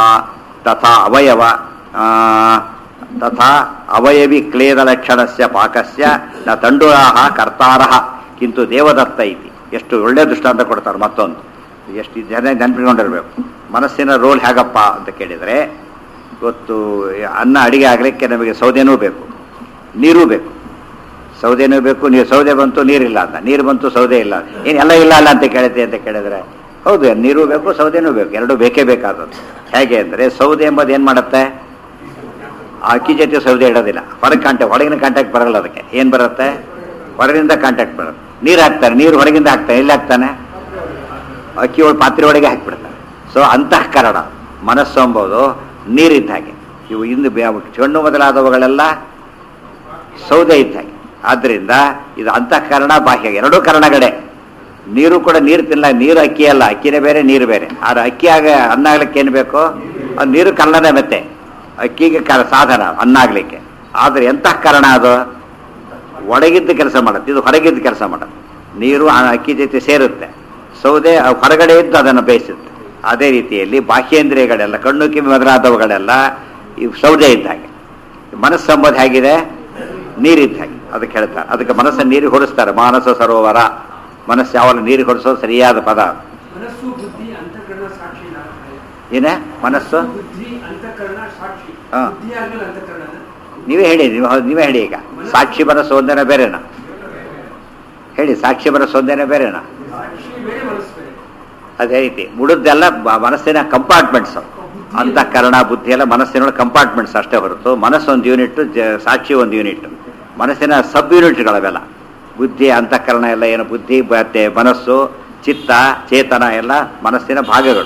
ತಥಾ ಅವಯವ ಆ, ತಥಾ ಅವಯವಿ ಕ್ಲೇದ ಲಕ್ಷಣಸ್ಯ ಪಾಕಸ್ಯ ನ ತಂಡೂರಾಹ ಕರ್ತಾರಃ ಕಿಂತು ದೇವದತ್ತ ಇತಿ ಎಷ್ಟು ಒಳ್ಳೆ ದೃಷ್ಟಾಂತ ಕೊಡ್ತಾರೆ ಮತ್ತೊಂದು ಎಷ್ಟು ಜನ ನೆನಪಿಕೊಂಡಿರ್ಬೇಕು ಮನಸ್ಸಿನ ರೋಲ್ ಹೇಗಪ್ಪ ಅಂತ ಕೇಳಿದರೆ ಇವತ್ತು ಅನ್ನ ಅಡಿಗೆ ಆಗಲಿಕ್ಕೆ ನಮಗೆ ಸೌದೆನೂ ಬೇಕು ನೀರೂ ಬೇಕು ಸೌದೆನೂ ಬೇಕು ನೀರು ಸೌದೆ ಬಂತು ನೀರಿಲ್ಲ ಅಂತ ನೀರು ಬಂತು ಸೌದೆ ಇಲ್ಲ ಏನು ಎಲ್ಲ ಇಲ್ಲ ಅಲ್ಲ ಅಂತ ಕೇಳುತ್ತೆ ಅಂತ ಕೇಳಿದ್ರೆ ಹೌದು ನೀರು ಬೇಕು ಸೌದೆನೂ ಬೇಕು ಎರಡೂ ಬೇಕೇ ಬೇಕಾದದ್ದು ಹೇಗೆ ಅಂದರೆ ಸೌದೆ ಎಂಬುದು ಏನು ಮಾಡುತ್ತೆ ಆ ಅಕ್ಕಿ ಜೊತೆ ಸೌದೆ ಇಡೋದಿಲ್ಲ ಹೊರಗೆ ಕಾಂಟ್ಯಾಕ್ಟ್ ಹೊರಗಿನ ಕಾಂಟ್ಯಾಕ್ಟ್ ಬರಲ್ಲ ಅದಕ್ಕೆ ಏನು ಬರುತ್ತೆ ಹೊರಗಿಂದ ಕಾಂಟ್ಯಾಕ್ಟ್ ಬರುತ್ತೆ ನೀರು ಹಾಕ್ತಾನೆ ನೀರು ಹೊರಗಿಂದ ಹಾಕ್ತಾನೆ ಎಲ್ಲಿ ಹಾಕ್ತಾನೆ ಅಕ್ಕಿ ಒಳಗೆ ಪಾತ್ರೆ ಒಳಗೆ ಹಾಕಿಬಿಡ್ತಾನೆ ಸೊ ಅಂತಃಕರಣ ಮನಸ್ಸು ಎಂಬುದು ನೀರಿದ್ದ ಹಾಗೆ ಇವು ಇಂದು ಬೆ- ಚೆಂಡು ಮೊದಲಾದವುಗಳೆಲ್ಲ ಸೌದೆ ಇದ್ದ ಹಾಗೆ ಆದ್ದರಿಂದ ಇದು ಅಂತಃಕರಣ ಬಾಹ್ಯ ಎರಡೂ ಕರಣಗಳೇ ನೀರು ಕೂಡ ನೀರು ತಿನ್ನಲ ನೀರು ಅಕ್ಕಿ ಅಲ್ಲ ಅಕ್ಕಿನೇ ಬೇರೆ ನೀರು ಬೇರೆ ಆದ್ರೆ ಅಕ್ಕಿ ಆಗ ಅನ್ನ ಆಗ್ಲಿಕ್ಕೆ ಏನು ಬೇಕು ಅದು ನೀರು ಕಲ್ಲನೆ ಮತ್ತೆ ಅಕ್ಕಿಗೆ ಕ ಸಾಧನ ಅನ್ನ ಆಗ್ಲಿಕ್ಕೆ ಆದರೆ ಎಂತಹ ಕಾರಣ ಅದು ಒಳಗಿದ್ದು ಕೆಲಸ ಮಾಡುತ್ತೆ ಇದು ಹೊರಗಿದ್ದು ಕೆಲಸ ಮಾಡುತ್ತೆ ನೀರು ಆ ಅಕ್ಕಿ ಜೊತೆ ಸೇರುತ್ತೆ ಸೌದೆ ಆ ಹೊರಗಡೆ ಇದ್ದು ಅದನ್ನು ಬೇಯಿಸುತ್ತೆ ಅದೇ ರೀತಿಯಲ್ಲಿ ಬಾಹ್ಯೇಂದ್ರಿಯಗಳೆಲ್ಲ ಕಣ್ಣು ಕಿವಿ ಮೊದಲಾದವುಗಳೆಲ್ಲ ಈ ಸೌದೆ ಇದ್ದ ಹಾಗೆ ಮನಸ್ಸು ಎಂಬುದು ಹೇಗಿದೆ ನೀರಿದ್ದ ಹಾಗೆ ಅದಕ್ಕೆ ಹೇಳ್ತಾರೆ ಅದಕ್ಕೆ ಮನಸ್ಸನ್ನು ನೀರಿಗೆ ಹೊಡಿಸ್ತಾರೆ ಮಾನಸ ಸರೋವರ ಮನಸ್ಸು ಯಾವಾಗ ನೀರಿಗೆ ಹೊಡಿಸೋದು ಸರಿಯಾದ ಪದ ಮನಸ್ಸು ಬುದ್ಧಿ ಅಂತಃಕರಣ ಸಾಕ್ಷಿ ನಾಲ್ಕು ಏನೇ ಮನಸ್ಸು ಬುದ್ಧಿ ಅಂತಃಕರಣ ಸಾಕ್ಷಿ ಹಾ. ಬುದ್ಧಿ ಆದ್ಮೇಲೆ ಅಂತಃಕರಣ ನೀವೇ ಹೇಳಿ ನೀವು ಹೌದು, ನೀವೇ ಹೇಳಿ ಈಗ ಸಾಕ್ಷಿ ಮನಸ್ಸು ಒಂದೇನ ಬೇರೆನಾ ಹೇಳಿ ಸಾಕ್ಷಿ ಮನಸ್ಸು ಒಂದೇನ ಬೇರೆನಾ ಸಾಕ್ಷಿ ಬೇರೆ ಮನಸ್ಸು ಬೇರೆ ಅದೇ ರೀತಿ ಉಳಿದೆಲ್ಲ ಬ- ಮನಸ್ಸಿನ ಕಂಪಾರ್ಟ್ಮೆಂಟ್ಸ್ ಅಂತಃಕರಣ ಬುದ್ಧಿ ಎಲ್ಲ ಮನಸ್ಸಿನೊಳಗೆ ಕಂಪಾರ್ಟ್ಮೆಂಟ್ಸ್ ಅಷ್ಟೇ ಹೊರತು ಮನಸ್ಸು ಒಂದು ಯೂನಿಟ್ ಸಾಕ್ಷಿ ಒಂದು ಯೂನಿಟ್ ಮನಸ್ಸಿನ ಸಬ್ ಯೂನಿಟ್ಗಳವೆಲ್ಲ ಬುದ್ಧಿ ಅಂತಃಕರಣ ಎಲ್ಲ ಏನು ಬುದ್ಧಿ ಮತ್ತೆ ಮನಸ್ಸು ಚಿತ್ತ ಚೇತನ ಎಲ್ಲ ಮನಸ್ಸಿನ ಭಾಗಗಳು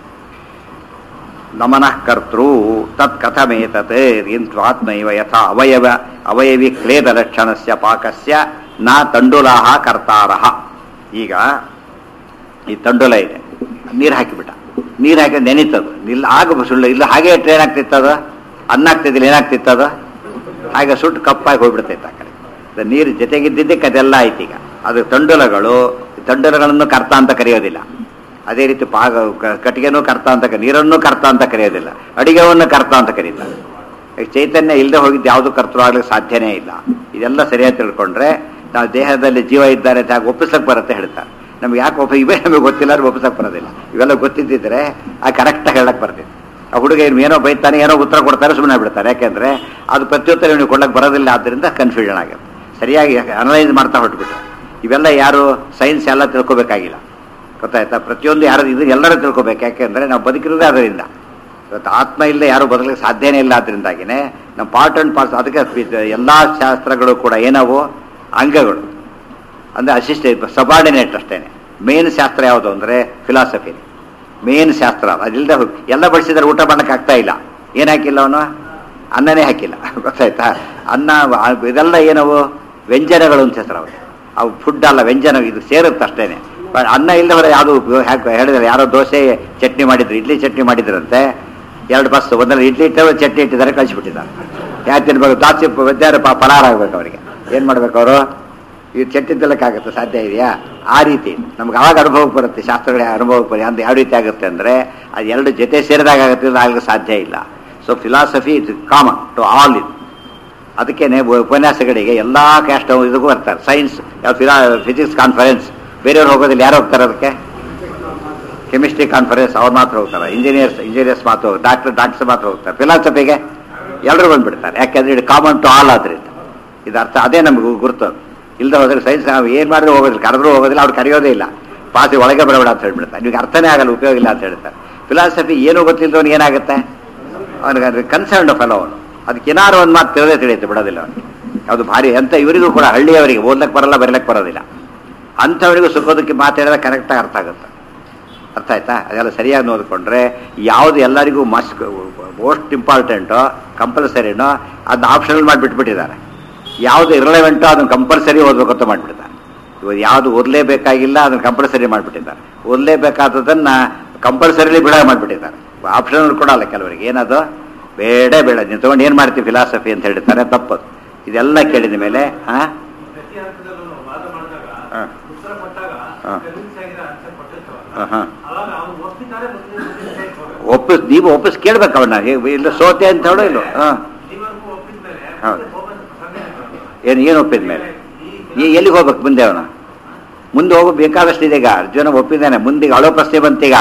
ನಮನಃ ಕರ್ತೃ ತತ್ ಕಥಮೇತತ್ ಇಂತು ಆತ್ಮೈವ ಯಥಾ ಅವಯವ ಅವಯವಿ ಕ್ಲೇದ ಲಕ್ಷಣಸ್ಯ ಪಾಕಸ್ಯ ನ ತಂಡುಲಾಹ ಕರ್ತಾರಃ ಈಗ ಈ ತಂಡುಲ ಇದೆ ನೀರು ಹಾಕಿಬಿಟ್ಟ ನೀರು ಹಾಕಿ ನೆನೀತದು ಇಲ್ಲ ಆಗ ಸುಳ್ಳು ಇಲ್ಲ ಹಾಗೆ ಇಟ್ಟರೆ ಏನಾಗ್ತಿತ್ತದ ಅನ್ನ ಆಗ್ತಿದ್ದಿಲ್ಲ ಏನಾಗ್ತಿತ್ತದ ಹಾಗೆ ಸುಟ್ಟು ಕಪ್ಪಾಗಿ ಹೋಗ್ಬಿಡ್ತೈತೆ ಆ ಕಡೆ ಅದು ನೀರು ಜೊತೆಗಿದ್ದಿದ್ದಕ್ಕೆ ಅದೆಲ್ಲ ಆಯ್ತು ಈಗ ಅದು ತಂಡುಲಗಳು ತಂಡುಲಗಳನ್ನು ಕರ್ತ ಅಂತ ಕರೆಯೋದಿಲ್ಲ ಅದೇ ರೀತಿ ಪಾಗ ಕ- ಕಟ್ಟಿಗೆನೂ ಕರ್ತ ಅಂತ ಕ- ನೀರನ್ನು ಕರ್ತ ಅಂತ ಕರೆಯೋದಿಲ್ಲ ಅಡಿಗೆವನ್ನು ಕರ್ತ ಅಂತ ಕರೀತಾರೆ ಈಗ ಚೈತನ್ಯ ಇಲ್ಲದೆ ಹೋಗಿದ್ದು ಯಾವುದು ಕರ್ತೃ ಆಗ್ಲಿಕ್ಕೆ ಸಾಧ್ಯನೇ ಇಲ್ಲ ಇದೆಲ್ಲ ಸರಿಯಾಗಿ ತಿಳ್ಕೊಂಡ್ರೆ ನಾವು ದೇಹದಲ್ಲಿ ಜೀವ ಇದ್ದಾರೆ ಅಂತ ಹಾಗೆ ಒಪ್ಪಿಸಕ್ಕೆ ಬರುತ್ತೆ ಹೇಳ್ತಾರೆ ನಮ್ಗೆ ಯಾಕೆ ಒಪ್ಪ ಇವೇ ನಮಗೆ ಗೊತ್ತಿಲ್ಲ ಅಂದ್ರೆ ಒಪ್ಪಿಸಕ್ಕೆ ಬರೋದಿಲ್ಲ ಇವೆಲ್ಲ ಗೊತ್ತಿದ್ದಿದ್ರೆ ಆ ಕರೆಕ್ಟಾಗಿ ಹೇಳಕ್ಕೆ ಬರ್ತಿತ್ತು ಆ ಹುಡುಗ ಏನು ಏನೋ ಬೈತಾನೆ ಏನೋ ಉತ್ತರ ಕೊಡ್ತಾರೆ ಸುಮ್ಮನೆ ಬಿಡ್ತಾರೆ ಯಾಕೆಂದ್ರೆ ಅದು ಪ್ರತ್ಯುತ್ತರ ಇವನಿಗೆ ಕೊಡಕ್ಕೆ ಬರೋದಿಲ್ಲ ಆದ್ದರಿಂದ ಕನ್ಫ್ಯೂಷನ್ ಆಗುತ್ತೆ ಸರಿಯಾಗಿ ಅನಲೈಸ್ ಮಾಡ್ತಾ ಹೊರಟ್ಬಿಟ್ರೆ ಇವೆಲ್ಲ ಯಾರು ಸೈನ್ಸ್ ಎಲ್ಲ ತಿಳ್ಕೊಬೇಕಾಗಿಲ್ಲ ಗೊತ್ತಾಯ್ತಾ ಪ್ರತಿಯೊಂದು ಯಾರು ಇದು ಎಲ್ಲರೂ ತಿಳ್ಕೊಬೇಕು ಯಾಕೆಂದ್ರೆ ನಾವು ಬದುಕಿರೋದೇ ಅದರಿಂದ ಇವತ್ತು ಆತ್ಮ ಇಲ್ಲದೆ ಯಾರು ಬದಲಿಗೆ ಸಾಧ್ಯನೇ ಇಲ್ಲ ಅದರಿಂದಾಗಿನೇ ನಮ್ಮ ಪಾರ್ಟ್ ಅಂಡ್ ಪಾರ್ಟ್ಸ್ ಅದಕ್ಕೆ ಎಲ್ಲ ಶಾಸ್ತ್ರಗಳು ಕೂಡ ಏನವು ಅಂಗಗಳು ಅಂದರೆ ಅಸಿಸ್ಟ್ ಸಬಾರ್ಡಿನೇಟ್ ಅಷ್ಟೇನೆ ಮೇನ್ ಶಾಸ್ತ್ರ ಯಾವುದು ಅಂದರೆ ಫಿಲಾಸಫಿ ಮೇನ್ ಶಾಸ್ತ್ರ ಅದಿಲ್ಲದೆ ಎಲ್ಲ ಬಡಿಸಿದ್ರೆ ಊಟ ಮಾಡಕ್ಕೆ ಆಗ್ತಾ ಇಲ್ಲ ಏನು ಹಾಕಿಲ್ಲ ಅವನು ಅನ್ನನೇ ಹಾಕಿಲ್ಲ ಗೊತ್ತಾಯ್ತಾ ಅನ್ನ ಆ- ಇದೆಲ್ಲ ಏನವು ವ್ಯಂಜನಗಳು ಅಂತ ಹೆಸರು ಅವು ಅವು ಫುಡ್ ಅಲ್ಲ ವ್ಯಂಜನ ಇದು ಸೇರುತ್ತೆ ಅಷ್ಟೇನೆ ಬ- ಅನ್ನ ಇಲ್ಲದವರೆ ಯಾವುದು ಹೇಳಿದ್ರೆ ಯಾರೋ ದೋಸೆ ಚಟ್ನಿ ಮಾಡಿದ್ರು ಇಡ್ಲಿ ಚಟ್ನಿ ಮಾಡಿದ್ರಂತೆ ಎರಡು ಬಸ್ ಒಂದಲ್ಲಿ ಇಡ್ಲಿ ಇಟ್ಟರೆ ಚಟ್ನಿ ಇಟ್ಟಿದ್ದಾರೆ ಕಳಿಸ್ಬಿಟ್ಟಿದ್ದಾರೆ ಯಾಕೆ ತಿನ್ಬೇಕು ದಾಸಿ ವಿದ್ಯಾರ ಫಲಾರ ಆಗ್ಬೇಕು ಅವರಿಗೆ ಏನು ಮಾಡ್ಬೇಕು ಅವರು ಈ ಚಟ್ನಿ ತಿನ್ನಕ್ಕಾಗತ್ತೆ ಸಾಧ್ಯ ಇದೆಯಾ ಆ ರೀತಿ ನಮ್ಗೆ ಅವಾಗ ಅನುಭವಕ್ಕೆ ಬರುತ್ತೆ ಶಾಸ್ತ್ರಗಳ ಅನುಭವಕ್ಕೆ ಬರುತ್ತೆ ಅಂತ ಯಾವ ರೀತಿ ಆಗುತ್ತೆ ಅಂದರೆ ಅದು ಎರಡು ಜೊತೆ ಸೇರಿದಾಗ ಆಗುತ್ತೆ ಇದು ಆಗಲಿಕ್ಕೆ ಸಾಧ್ಯ ಇಲ್ಲ so philosophy is common to all it ಅದಕ್ಕೇನೆ ಉಪ- ಉಪನ್ಯಾಸಗಳಿಗೆ ಎಲ್ಲ ಕ್ಯಾಸ್ಟ್ ಇದಕ್ಕೂ ಬರ್ತಾರೆ ಸೈನ್ಸ್ ಫಿಲಾ ಫಿಸಿಕ್ಸ್ ಕಾನ್ಫರೆನ್ಸ್ ಬೇರೆಯವ್ರು ಹೋಗೋದಿಲ್ಲ ಯಾರು ಹೋಗ್ತಾರೆ ಅದಕ್ಕೆ ಕೆಮಿಸ್ಟ್ರಿ ಕಾನ್ಫರೆನ್ಸ್ ಅವ್ರು ಮಾತ್ರ ಹೋಗ್ತಾರೆ ಇಂಜಿನಿಯರ್ಸ್ ಇಂಜಿನಿಯರ್ಸ್ ಮಾತ್ರ ಡಾಕ್ಟರ್ ಡಾಕ್ಟರ್ಸ್ ಮಾತ್ರ ಹೋಗ್ತಾರೆ ಫಿಲಾಸಫಿಗೆ ಎಲ್ಲರೂ ಬಂದ್ಬಿಡ್ತಾರೆ ಯಾಕೆಂದ್ರೆ ಇದು ಕಾಮನ್ ಟು ಆಲ್ ಆದ್ರಿಂದ ಇದು ಅರ್ಥ ಅದೇ ನಮ್ಗೆ ಗುರುತು ಇಲ್ಲದೆ ಹೋದ್ರೆ ಸೈನ್ಸ್ ನಾವು ಏನು ಮಾಡಿದ್ರು ಹೋಗೋದಿಲ್ಲ ಕರೆದ್ರೂ ಹೋಗೋದಿಲ್ಲ ಅವ್ರು ಕರೆಯೋದೇ ಇಲ್ಲ ಪಾಸಿ ಒಳಗೆ ಬರಬೇಡ ಅಂತ ಹೇಳ್ಬಿಡ್ತಾರೆ ನಿಮ್ಗೆ ಅರ್ಥನೇ ಆಗಲ್ಲ ಉಪಯೋಗ ಇಲ್ಲ ಅಂತ ಹೇಳ್ತಾರೆ ಫಿಲಾಸಫಿ ಏನು ಗೊತ್ತಿಲ್ಲದವನು ಏನಾಗುತ್ತೆ ಅವನಿಗೆ ಕನ್ಸರ್ನ್ ಫೆಲೋ ಅವನು ಅದಕ್ಕೆ ಏನಾರು ಒಂದು ಮಾತು ತಿಳಿದೇ ತಿಳಿಯುತ್ತೆ ಬಿಡೋದಿಲ್ಲ ಅವನಿಗೆ ಅದು ಭಾರಿ ಅಂತ ಇವರಿಗೂ ಕೂಡ ಹಳ್ಳಿಯವರಿಗೆ ಓದ್ಲಕ್ಕೆ ಬರಲ್ಲ ಬರೀಲಕ್ಕೆ ಬರೋದಿಲ್ಲ ಅಂಥವರಿಗೂ ಸುಖೋದಕ್ಕೆ ಮಾತಾಡಿದ್ರೆ ಕರೆಕ್ಟಾಗಿ ಅರ್ಥ ಆಗುತ್ತೆ ಅರ್ಥ ಆಯ್ತಾ ಅದೆಲ್ಲ ಸರಿಯಾಗಿ ನೋಡಿಕೊಂಡ್ರೆ ಯಾವುದು ಎಲ್ಲರಿಗೂ ಮಸ್ಟ್ ಮೋಸ್ಟ್ ಇಂಪಾರ್ಟೆಂಟೋ ಕಂಪಲ್ಸರಿನೋ ಅದನ್ನ ಆಪ್ಷನಲ್ ಮಾಡಿ ಬಿಟ್ಬಿಟ್ಟಿದ್ದಾರೆ ಯಾವುದು ಇರಲೆವೆಂಟೋ ಅದನ್ನು ಕಂಪಲ್ಸರಿ ಓದಬೇಕು ಅಂತ ಮಾಡಿಬಿಡ್ತಾರೆ ಇವಾಗ ಯಾವುದು ಓದಲೇಬೇಕಾಗಿಲ್ಲ ಅದನ್ನು ಕಂಪಲ್ಸರಿ ಮಾಡಿಬಿಟ್ಟಿದ್ದಾರೆ ಓದಲೇಬೇಕಾದದನ್ನ ಕಂಪಲ್ಸರಿಲಿ ಬಿಡ ಮಾಡಿಬಿಟ್ಟಿದ್ದಾರೆ ಆಪ್ಷನಲ್ ಕೊಡಲ್ಲ ಕೆಲವರಿಗೆ ಏನದು ಬೇಡ ಬೇಡ ನೀವು ತೊಗೊಂಡು ಏನು ಮಾಡ್ತೀವಿ ಫಿಲಾಸಫಿ ಅಂತ ಹೇಳ್ತಾರೆ ತಪ್ಪದು ಇದೆಲ್ಲ ಕೇಳಿದ ಮೇಲೆ ಹಾಂ ಪ್ರತಿ ಹಂತದಲ್ಲೂ ವಾದ ಮಾಡಿದಾಗ ಹಾ. ಉತ್ತರ ಕೊಟ್ಟಾಗ ಹಾ. convince ಆಗಿರೋ answer ಕೊಟ್ಟಿರ್ತಾವಲ್ಲ, ಹಾಂ ಹಾಂ ಅವಾಗ ಅವ್ನು ಒಪ್ಪಿದ್ದಾರೆ ಮುಸ್ಲಿಂ ಮುಸ್ಲಿಂ ಹೋಗಲ್ಲ. ಒಪ್ಪಿಸ್ ನೀವು ಒಪ್ಪಿಸ್ ಕೇಳ್ಬೇಕು ಅವನ್ನ ಇಲ್ಲ ಸೋತೆ ಅಂತ ಹೇಳೋ ಇಲ್ಲ ಹಾಂ ನೀವರ್ಗೂ ಒಪ್ಪಿದ್ಮೇಲೆ ಹೌದು. ಮುಂದೆ ಹೋಗೋದು ಪ್ರಸಂಗನೇ ಬರಲ್ಲ. ಏನು ಏನು ಒಪ್ಪಿದ ಮೇಲೆ ಈ ಈ ಎಲ್ಲಿಗೆ ಹೋಗ್ಬೇಕು ಮುಂದೆ ಅವನು ಮುಂದೆ ಹೋಗೋ ಬೇಕಾದಷ್ಟು ಇದೆ ಈಗ ಅರ್ಜುನ ಒಪ್ಪಿದ್ದಾನೆ ಮುಂದೆ ಈಗ ಅಳೋ ಪ್ರಶ್ನೆ ಬಂತೀಗ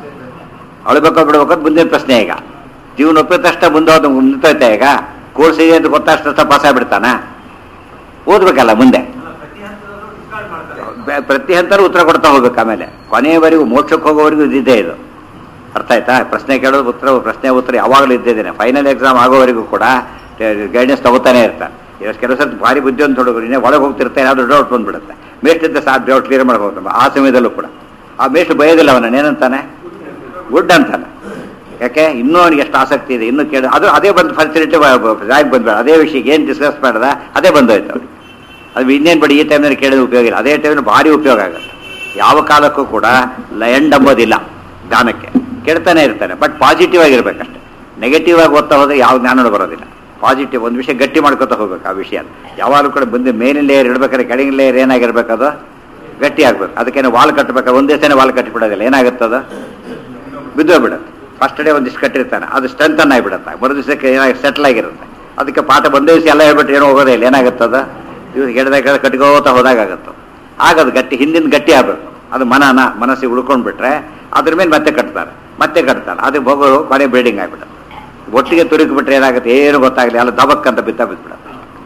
ಅಳಬೇಕೋ ಬಿಡ್ಬೇಕು ಅಂತ ಮುಂದಿನ ಪ್ರಶ್ನೆ ಈಗ ಜೀವನ ಒಪ್ಪಿದ ತಕ್ಷಣ ಮುಂದೆ ಹೋದ ಮುಂದೋಯ್ತಾ ಈಗ ಕೋರ್ಸ್ ಇದೆ ಅಂತ ಗೊತ್ತಷ್ಟು ಪಾಸ್ ಆಗ್ಬಿಡ್ತಾನ ಓದ್ಬೇಕಲ್ಲ ಮುಂದೆ ಅಲ್ಲ, ಪ್ರತಿ ಹಂತದಲ್ಲೂ discard ಮಾಡ್ತಾರೆ ಬೆ- ಪ್ರತಿ ಹಂತರೂ ಉತ್ತರ ಕೊಡ್ತಾ ಹೋಗ್ಬೇಕು ಆಮೇಲೆ ಕೊನೆಯವರೆಗೂ ಮೋಕ್ಷಕ್ಕೆ ಹೋಗೋವರೆಗೂ ಇದ್ದಿದ್ದೇ ಇದು ಅರ್ಥ ಆಯ್ತಾ ಪ್ರಶ್ನೆ ಕೇಳೋದು ಉತ್ತರ ಪ್ರಶ್ನೆ ಉತ್ತರ ಯಾವಾಗಲೂ ಇದ್ದಿದ್ದೇನೆ ಫೈನಲ್ ಎಕ್ಸಾಮ್ ಆಗೋವರೆಗೂ ಕೂಡ ಗೈಡೆನ್ಸ್ ತಗೋತಾನೆ ಇರ್ತಾರೆ ಇವತ್ತು ಕೆಲವು ಸರ್ತಿ ಭಾರಿ ಬುದ್ಧಿವಂತ ಹುಡುಗರು ಇನ್ನೇ ಒಳಗೆ ಹೋಗ್ತಿರ್ತಾರೆ ಯಾವ್ದು ಡೌಟ್ ಬಂದ್ಬಿಡುತ್ತೆ ಮೇಷ್ಟಿದ್ದ ಸಾಕು ಡೌಟ್ ಕ್ಲಿಯರ್ ಮಾಡ್ಬೋದು ಆ ಸಮಯದಲ್ಲೂ ಕೂಡ ಆ ಮೇಷ್ಟ್ ಬಯೋದಿಲ್ಲ ಅವನ ಏನಂತಾನೆ ಗುಡ್ ಅಂತಾನೆ ಯಾಕೆ ಇನ್ನೂ ಅವನಿಗೆ ಎಷ್ಟು ಆಸಕ್ತಿ ಇದೆ ಇನ್ನೂ ಕೇಳ ಅದು ಅದೇ ಬಂದು ಫೆಸಿಲಿಟಿ ಜಾಗ್ ಬಂದ್ಬೇಡ ಅದೇ ವಿಷಯ ಏನು ಡಿಸ್ಕಸ್ ಮಾಡ್ದ ಅದೇ ಬಂದೋಯ್ತು ಅವ್ರಿಗೆ ಅದು ಇನ್ನೇನು ಬಡಿ ಈ ಟೈಮ್ನಲ್ಲಿ ಕೇಳಿದ್ರೆ ಉಪಯೋಗ ಇಲ್ಲ ಅದೇ ಟೈಮ್ನಲ್ಲಿ ಭಾರಿ ಉಪಯೋಗ ಆಗುತ್ತೆ ಯಾವ ಕಾಲಕ್ಕೂ ಕೂಡ ಎಂಡ್ ಅಂಬೋದಿಲ್ಲ ಜ್ಞಾನಕ್ಕೆ ಕೇಳ್ತಾನೆ ಇರ್ತಾನೆ ಬಟ್ ಪಾಸಿಟಿವ್ ಆಗಿರ್ಬೇಕಷ್ಟೆ ನೆಗೆಟಿವ್ ಆಗಿ ಓದ್ತಾ ಹೋದ್ರೆ ಯಾವ ಜ್ಞಾನನೂ ಬರೋದಿಲ್ಲ ಪಾಸಿಟಿವ್ ಒಂದು ವಿಷಯ ಗಟ್ಟಿ ಮಾಡ್ಕೊತಾ ಹೋಗ್ಬೇಕು ಆ ವಿಷಯ ಯಾವಾಗಲೂ ಕೂಡ ಬಂದು ಮೇಲಿನ ಲೇಯರ್ ಇಡ್ಬೇಕಾದ್ರೆ ಕೆಳಗಿನ ಲೇಯರ್ ಏನಾಗಿರ್ಬೇಕು ಅದು ಗಟ್ಟಿ ಆಗ್ಬೇಕು ಅದಕ್ಕೇನೆ ವಾಲ್ ಕಟ್ಟಬೇಕಾದ್ರೆ ಒಂದೇ ಸಲ ವಾಲ್ ಕಟ್ಟಿಬಿಡೋದಿಲ್ಲ ಏನಾಗುತ್ತದ ಬಿದ್ದೋಗ್ಬಿಡುತ್ತೆ ಫಸ್ಟ್ ಡೇ ಒಂದಿಷ್ಟು ಕಟ್ಟಿರ್ತಾನೆ ಅದು ಸ್ಟ್ರೆಂತ್ ಆಗಿಬಿಡುತ್ತೆ ಮರು ದಿವಸಕ್ಕೆ ಏನಾಗಿ ಸೆಟ್ಲ್ ಆಗಿರುತ್ತೆ ಅದಕ್ಕೆ ಪಾಠ ಒಂದೇ ದಿವಸ ಎಲ್ಲ ಹೇಳ್ಬಿಟ್ಟು ಏನೋ ಹೋಗೋದೇ ಇಲ್ಲ ಏನಾಗುತ್ತದ ಇವ್ರು ಹೇಳಿದಾಗ ಕಟ್ಕೋತಾ ಹೋದಾಗ ಆಗುತ್ತೆ ಆಗ ಅದು ಗಟ್ಟಿ ಹಿಂದಿನ ಗಟ್ಟಿ ಆಗಬೇಕು ಅದು ಮನನ ಮನಸ್ಸಿಗೆ ಉಳ್ಕೊಂಡ್ಬಿಟ್ರೆ ಅದ್ರ ಮೇಲೆ ಮತ್ತೆ ಕಟ್ತಾರೆ ಮತ್ತೆ ಕಟ್ತಾರೆ ಅದಕ್ಕೆ ಹೋಗೋ ಕೊನೆ ಬಿಲ್ಡಿಂಗ್ ಆಗಿಬಿಡುತ್ತೆ ಒಟ್ಟಿಗೆ ತುರುಕಿಬಿಟ್ರೆ ಏನಾಗುತ್ತೆ ಏನು ಗೊತ್ತಾಗಲಿ ಎಲ್ಲ ದಬಕ್ ಅಂತ ಬಿತ್ತ ಬಿದ್ಬಿಡುತ್ತೆ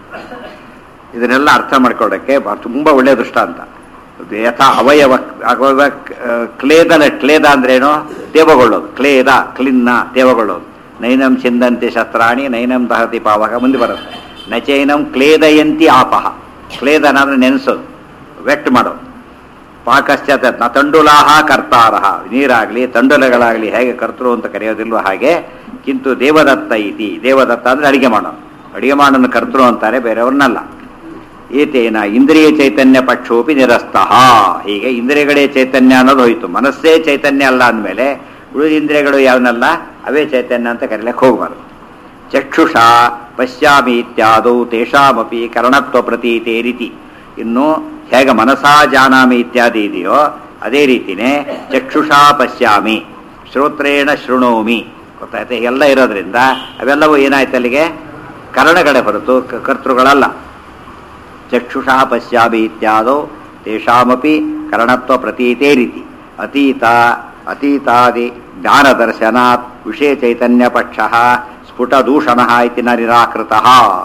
ಇದನ್ನೆಲ್ಲ ಅರ್ಥ ಮಾಡ್ಕೊಳ್ಳೋಕ್ಕೆ ಬ- ತುಂಬಾ ಒಳ್ಳೆಯ ದೃಷ್ಟಾಂತ ಯಥಾ ಅವಯವ ಅವಯವ ಕ್ಲೇದನ ಕ್ಲೇದ ಅಂದ್ರೇನು ತೇವಗೊಳ್ಳೋದು ಕ್ಲೇದ ಕ್ಲಿನ್ನ ತೇವಗೊಳ್ಳೋದು ನೈನಂ ಚಿಂದಂತೆ ಶಸ್ತ್ರಾಣಿ ನೈನಂ ದಹತಿ ಪಾವಕ ಮುಂದೆ ಬರುತ್ತೆ ನಚೈನಂ ಕ್ಲೇದಯಂತಿ ಆಪಹ ಕ್ಲೇದನ ಅಂದ್ರೆ ನೆನೆಸೋದು ವೆಟ್ ಮಾಡೋದು ಪಾಕಶ್ಚಾತ ನ ತಂಡುಲಾಹ ಕರ್ತಾರಹ ನೀರಾಗಲಿ ತಂಡುಲಗಳಾಗಲಿ ಹೇಗೆ ಕರ್ತರು ಅಂತ ಕರೆಯೋದಿಲ್ವೋ ಹಾಗೆ ಕಿಂತು ದೇವದತ್ತ ಇತಿ ದೇವದತ್ತ ಅಂದ್ರೆ ಅಡಿಗೆ ಮಾಡೋನು ಅಡಿಗೆ ಮಾಡೋನು ಕರ್ತರು ಅಂತಾರೆ ಬೇರೆಯವ್ರನ್ನಲ್ಲ ಏತೇನ ಇಂದ್ರಿಯ ಚೈತನ್ಯ ಪಕ್ಷೋಪಿ ನಿರಸ್ತಃ ಹೀಗೆ ಇಂದ್ರಿಯಗಳೇ ಚೈತನ್ಯ ಅನ್ನೋದು ಹೋಯ್ತು ಮನಸ್ಸೇ ಚೈತನ್ಯ ಅಲ್ಲ ಅಂದಮೇಲೆ ಉಳಿದ ಇಂದ್ರಿಯಗಳು ಯಾವನಲ್ಲ ಅವೇ ಚೈತನ್ಯ ಅಂತ ಕರೀಲಕ್ಕೆ ಹೋಗಬಾರ್ದು ಚಕ್ಷುಷ ಪಶ್ಯಾಮಿ ಇತ್ಯಾದೌ ತೇಷಾಮಪಿ ಕರ್ಣತ್ವ ಪ್ರತೀತೆ ರೀತಿ ಇನ್ನು ಹೇಗೆ ಮನಸಾ ಜಾನಾಮಿ ಇತ್ಯಾದಿ ಇದೆಯೋ ಅದೇ ರೀತಿನೇ ಚಕ್ಷುಷಾ ಪಶ್ಯಾಮಿ ಶ್ರೋತ್ರೇಣ ಶೃಣೋಮಿ ಗೊತ್ತಾಯ್ತು ಎಲ್ಲ ಇರೋದ್ರಿಂದ ಅವೆಲ್ಲವೂ ಏನಾಯ್ತು ಅಲ್ಲಿಗೆ ಕರ್ಣಗಳೇ ಹೊರತು ಕ- ಕರ್ತೃಗಳಲ್ಲ ಚಕ್ಷುಷಾ ಪಶ್ಯಾಮಿ ಇತ್ಯಾದೋ ತೇಷಾಮಪಿ ಕರಣತ್ವ ಪ್ರತೀತೇ ರೀತಿ ಅತೀತ ಅತೀತಾದಿ ಜ್ಞಾನದರ್ಶನಾತ್ ವಿಷಯ ಚೈತನ್ಯ ಪಕ್ಷ ಸ್ಫುಟ ದೂಷಣ ಇತಿ ನ ನಿರಾಕೃತ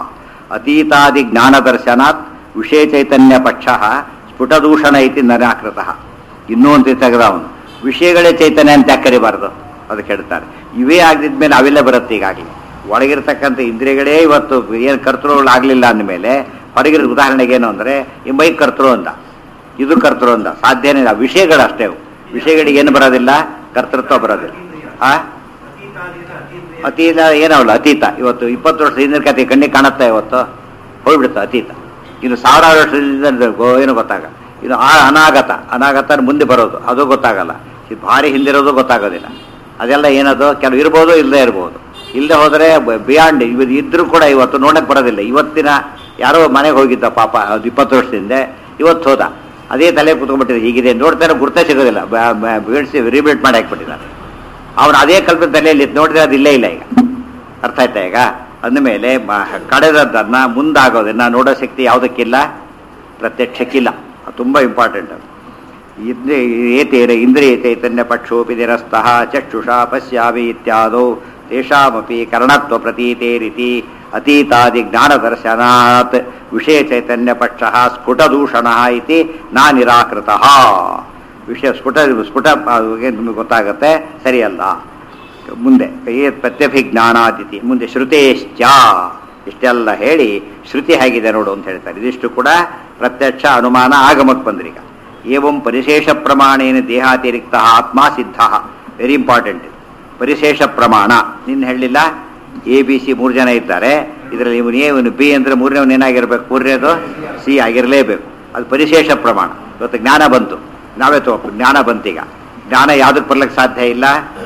ಅತೀತಾದಿ ಜ್ಞಾನದರ್ಶನಾತ್ ವಿಷಯ ಚೈತನ್ಯ ಪಕ್ಷ ಸ್ಫುಟ ದೂಷಣ ಇತಿ ನಿರಾಕೃತ ಇನ್ನೂ ಒಂದು ತೆಗೆದ ಅವನು ವಿಷಯಗಳೇ ಚೈತನ್ಯ ಅಂತ ಯಾಕೆ ಕರಿಬಾರ್ದು ಅದಕ್ಕೆ ಹೇಳ್ತಾರೆ ಇವೇ ಆಗದಿದ್ಮೇಲೆ ಅವೆಲ್ಲ ಬರುತ್ತೆ ಈಗಾಗಲೇ ಒಳಗಿರ್ತಕ್ಕಂಥ ಇಂದ್ರಿಯಗಳೇ ಇವತ್ತು ಏನು ಕರ್ತೃಗಳಾಗಲಿಲ್ಲ ಅಂದಮೇಲೆ ಹೊರಗಿರೋ ಉದಾಹರಣೆಗೆ ಏನು ಅಂದರೆ ಈ ಮೈಕ್ ಕರ್ತೃ ಅಂದ ಇದು ಕರ್ತೃ ಅಂದ ಸಾಧ್ಯನೇ ಇಲ್ಲ ವಿಷಯಗಳು ಅಷ್ಟೇ ಅವು ವಿಷಯಗಳಿಗೆ ಏನು ಬರೋದಿಲ್ಲ ಕರ್ತೃತ್ವ ಬರೋದಿಲ್ಲ ಆ ಅತೀತಾದಿತ ಅತೀಂದ್ರಿಯ ಅತೀತ ಏನವಲ್ಲ ಅತೀತ ಇವತ್ತು ಇಪ್ಪತ್ತು ವರ್ಷದ ಹಿಂದಿನ ಕತೆ ಕಣ್ಣಿಗೆ ಕಾಣುತ್ತಾ ಇವತ್ತು ಹೋಗ್ಬಿಡುತ್ತೆ ಅತೀತ ಇನ್ನು ಸಾವಿರಾರು ವರ್ಷದಿಂದ ಗೋ- ಏನು ಗೊತ್ತಾಗ ಇನ್ನು ಆ ಅನಾಗತ ಅನಾಗತ ಮುಂದೆ ಬರೋದು ಅದು ಗೊತ್ತಾಗಲ್ಲ ಇದು ಭಾರಿ ಹಿಂದಿರೋದು ಗೊತ್ತಾಗೋದಿಲ್ಲ ಅದೆಲ್ಲ ಏನದು ಕೆಲವು ಇರ್ಬೋದು ಇಲ್ಲದೆ ಇರ್ಬೋದು ಇಲ್ಲದೆ ಹೋದರೆ ಬಿಯಾಂಡ್ ಇವ್ ಇದ್ರೂ ಕೂಡ ಇವತ್ತು ನೋಡಕ್ಕೆ ಬರೋದಿಲ್ಲ ಇವತ್ತಿನ ಯಾರೋ ಮನೆಗೆ ಹೋಗಿದ್ದ ಪಾಪ ಅದು ಇಪ್ಪತ್ತು ವರ್ಷದಿಂದ ಇವತ್ತು ಹೋದ ಅದೇ ತಲೆ ಕುತ್ಕೊಂಡ್ಬಿಟ್ಟಿದೆ ಹೀಗಿದೆ ನೋಡ್ತಾರೆ ಗುರ್ತೇ ಸಿಗೋದಿಲ್ಲ ಬೀಳಿಸಿ ರಿಬಿಲ್ಟ್ ಮಾಡಿ ಹಾಕ್ಬಿಟ್ಟಿದ್ದಾರೆ ಅವನು ಅದೇ ಕಲ್ಪದ ತಲೆಯಲ್ಲಿ ಇತ್ತು. ನೋಡಿದ್ರೆ ಅದು ಇಲ್ಲೇ ಇಲ್ಲ ಈಗ ಅರ್ಥ ಆಯ್ತಾ ಈಗ ಅಂದಮೇಲೆ ಮ- ಕಳೆದದ್ದನ್ನ ಮುಂದಾಗೋದನ್ನ ನೋಡೋ ಶಕ್ತಿ ಯಾವುದಕ್ಕಿಲ್ಲ ಪ್ರತ್ಯಕ್ಷಕ್ಕಿಲ್ಲ ಅದು ತುಂಬ ಇಂಪಾರ್ಟೆಂಟ್ ಅದು ಇಂದ್ರಿಯ ಏತೇನ ಇಂದ್ರಿಯ ಚೈತನ್ಯ ಪಕ್ಷೋಪಿ ನಿರಸ್ತಃ ಚಕ್ಷುಷಾ ಪಶ್ಯಾಮಿ ಇತ್ಯಾದೌ ತೇಷಾಮಪಿ ಕರ್ಣತ್ವ ಪ್ರತೀತೇರಿತಿ ಅತೀತಾದಿ ಜ್ಞಾನದರ್ಶನಾತ್ ವಿಷಯ ಚೈತನ್ಯ ಪಕ್ಷ ಸ್ಫುಟದೂಷಣ ಇತಿ ನಾ ನಿರಾಕೃತಃ ವಿಷಯ ಸ್ಫುಟ ಸ್ಫುಟ ಅದು ಏನ್ ನಿಮಗೆ ಗೊತ್ತಾಗುತ್ತೆ ಸರಿಯಲ್ಲ ಮುಂದೆ ಏ ಪ್ರತ್ಯಭಿಜ್ಞಾನಾದಿತಿ ಮುಂದೆ ಶ್ರುತೇಶ್ಚ ಇಷ್ಟೆಲ್ಲ ಹೇಳಿ ಶ್ರುತಿ ಹೇಗಿದೆ ನೋಡು ಅಂತ ಹೇಳ್ತಾರೆ ಇದಿಷ್ಟು ಕೂಡ ಪ್ರತ್ಯಕ್ಷ ಅನುಮಾನ ಆಗಮಕ್ಕೆ ಬಂದ್ರೀಗ ಏವಂ ಪರಿಶೇಷ ಪ್ರಮಾಣೇನ ದೇಹಾತಿರಿಕ್ತ ಆತ್ಮ ಸಿದ್ಧ ವೆರಿ ಇಂಪಾರ್ಟೆಂಟ್ ಪರಿಶೇಷ ಪ್ರಮಾಣ ನಿನ್ನ ಹೇಳಲಿಲ್ಲ ಎ ಬಿ ಸಿ ಮೂರು ಜನ ಇದ್ದಾರೆ ಇದರಲ್ಲಿ ಇವನು ಎ ಇವನು ಬಿ ಅಂದರೆ ಮೂರನೇವನು ಏನಾಗಿರ್ಬೇಕು ಮೂರನೇದು ಸಿ ಆಗಿರಲೇಬೇಕು ಅದು ಪರಿಶೇಷ ಪ್ರಮಾಣ ಇವತ್ತು ಜ್ಞಾನ ಬಂತು ನಾವೇ ತಗೋ ಜ್ಞಾನ ಬಂತೀಗ ಜ್ಞಾನ ಯಾವುದಕ್ಕೆ ಬರ್ಲಿಕ್ಕೆ ಸಾಧ್ಯ ಇಲ್ಲ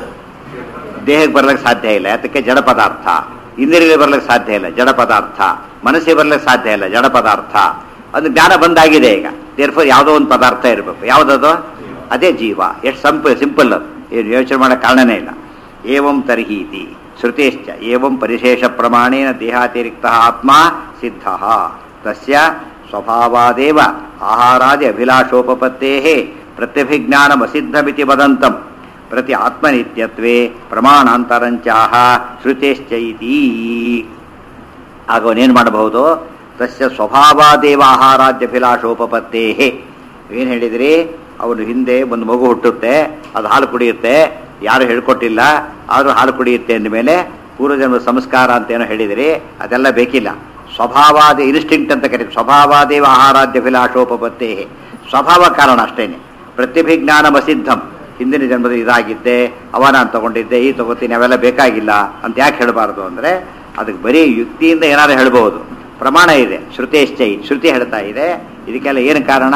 ದೇಹಕ್ಕೆ ಬರ್ಲಿಕ್ಕೆ ಸಾಧ್ಯ ಇಲ್ಲ ಯಾತಕ್ಕೆ ಜಡ ಪದಾರ್ಥ ಇಂದ್ರಿಯಗಳಿಗೆ ಬರ್ಲಿಕ್ಕೆ ಸಾಧ್ಯ ಇಲ್ಲ ಜಡ ಪದಾರ್ಥ ಮನಸ್ಸಿಗೆ ಬರ್ಲಿಕ್ಕೆ ಸಾಧ್ಯ ಇಲ್ಲ ಜಡ ಪದಾರ್ಥ ಅದು ಜ್ಞಾನ ಬಂದಾಗಿದೆ ಈಗ ದೇರ್ಫೋರ್ ಯಾವುದೋ ಒಂದು ಪದಾರ್ಥ ಇರಬೇಕು ಯಾವುದದು ಅದೇ ಜೀವ ಎಷ್ಟು ಸಂಪಲ್ ಸಿಂಪಲ್ ಅದು ಏನು ಯೋಚನೆ ಮಾಡೋ ಕಾರಣನೇ ಇಲ್ಲ ಏವಂ ತರ್ಹೀತಿ ಶ್ರುತೇಶ್ಚ ಏವಂ ಪರಿಶೇಷ ಪ್ರಮಾಣೇನ ದೇಹಾತಿರಿಕ್ತ ಆತ್ಮ ಸಿದ್ಧ ತಸ್ಯ ಸ್ವಭಾವಾದೇವ ಆಹಾರಾದಿ ಅಭಿಲಾಷೋಪಪತ್ತೇ ಪ್ರತ್ಯಭಿಜ್ಞಾನಮಸಿದ್ಧಮಿತಿ ವದಂತಂ ಪ್ರತಿ ಆತ್ಮನಿತ್ಯತ್ವೇ ಪ್ರಮಾಣಾಂತರಂಚಾಹ ಶ್ರುತೇಶ್ಚ ಇತಿ ಆಗ ಅವನೇನು ಮಾಡಬಹುದು ತಸ್ಯ ಸ್ವಭಾವಾದೇವ ಆಹಾರಾದ್ಯಭಿಲಾಷೋಪಪತ್ತೇ ಏನು ಹೇಳಿದ್ರಿ ಅವನು ಹಿಂದೆ ಒಂದು ಮಗು ಹುಟ್ಟುತ್ತೆ ಅದು ಹಾಲು ಕುಡಿಯುತ್ತೆ ಯಾರು ಹೇಳ್ಕೊಟ್ಟಿಲ್ಲ ಆದರೂ ಹಾಲು ಕುಡಿಯುತ್ತೆ ಅಂದಮೇಲೆ ಪೂರ್ವಜನ್ಮ ಸಂಸ್ಕಾರ ಅಂತ ಏನೋ ಹೇಳಿದಿರಿ ಅದೆಲ್ಲ ಬೇಕಿಲ್ಲ ಸ್ವಭಾವಾದ ಇನ್ಸ್ಟಿಂಕ್ಟ್ ಅಂತ ಕರೀತೀವಿ ಸ್ವಭಾವಾದೇವ ಆಹಾರಾದ್ಯಭಿಲಾಷೋಪಪತ್ತೇ ಸ್ವಭಾವ ಕಾರಣ ಅಷ್ಟೇನೆ ಪ್ರತಿಭಿಜ್ಞಾನಮಸಿದ್ಧಂ ಹಿಂದಿನ ಜನ್ಮದಲ್ಲಿ ಇದಾಗಿದ್ದೆ ಅವನ ಅಂತ ತಗೊಂಡಿದ್ದೆ ಈ ತಗೋತೀನಿ ಅವೆಲ್ಲ ಬೇಕಾಗಿಲ್ಲ ಅಂತ ಯಾಕೆ ಹೇಳಬಾರ್ದು ಅಂದರೆ ಅದಕ್ಕೆ ಬರೀ ಯುಕ್ತಿಯಿಂದ ಏನಾದ್ರು ಹೇಳ್ಬೋದು ಪ್ರಮಾಣ ಇದೆ ಶ್ರುತೇಶ್ಚೈ ಶ್ರುತಿ ಹೇಳ್ತಾ ಇದೆ ಇದಕ್ಕೆಲ್ಲ ಏನು ಕಾರಣ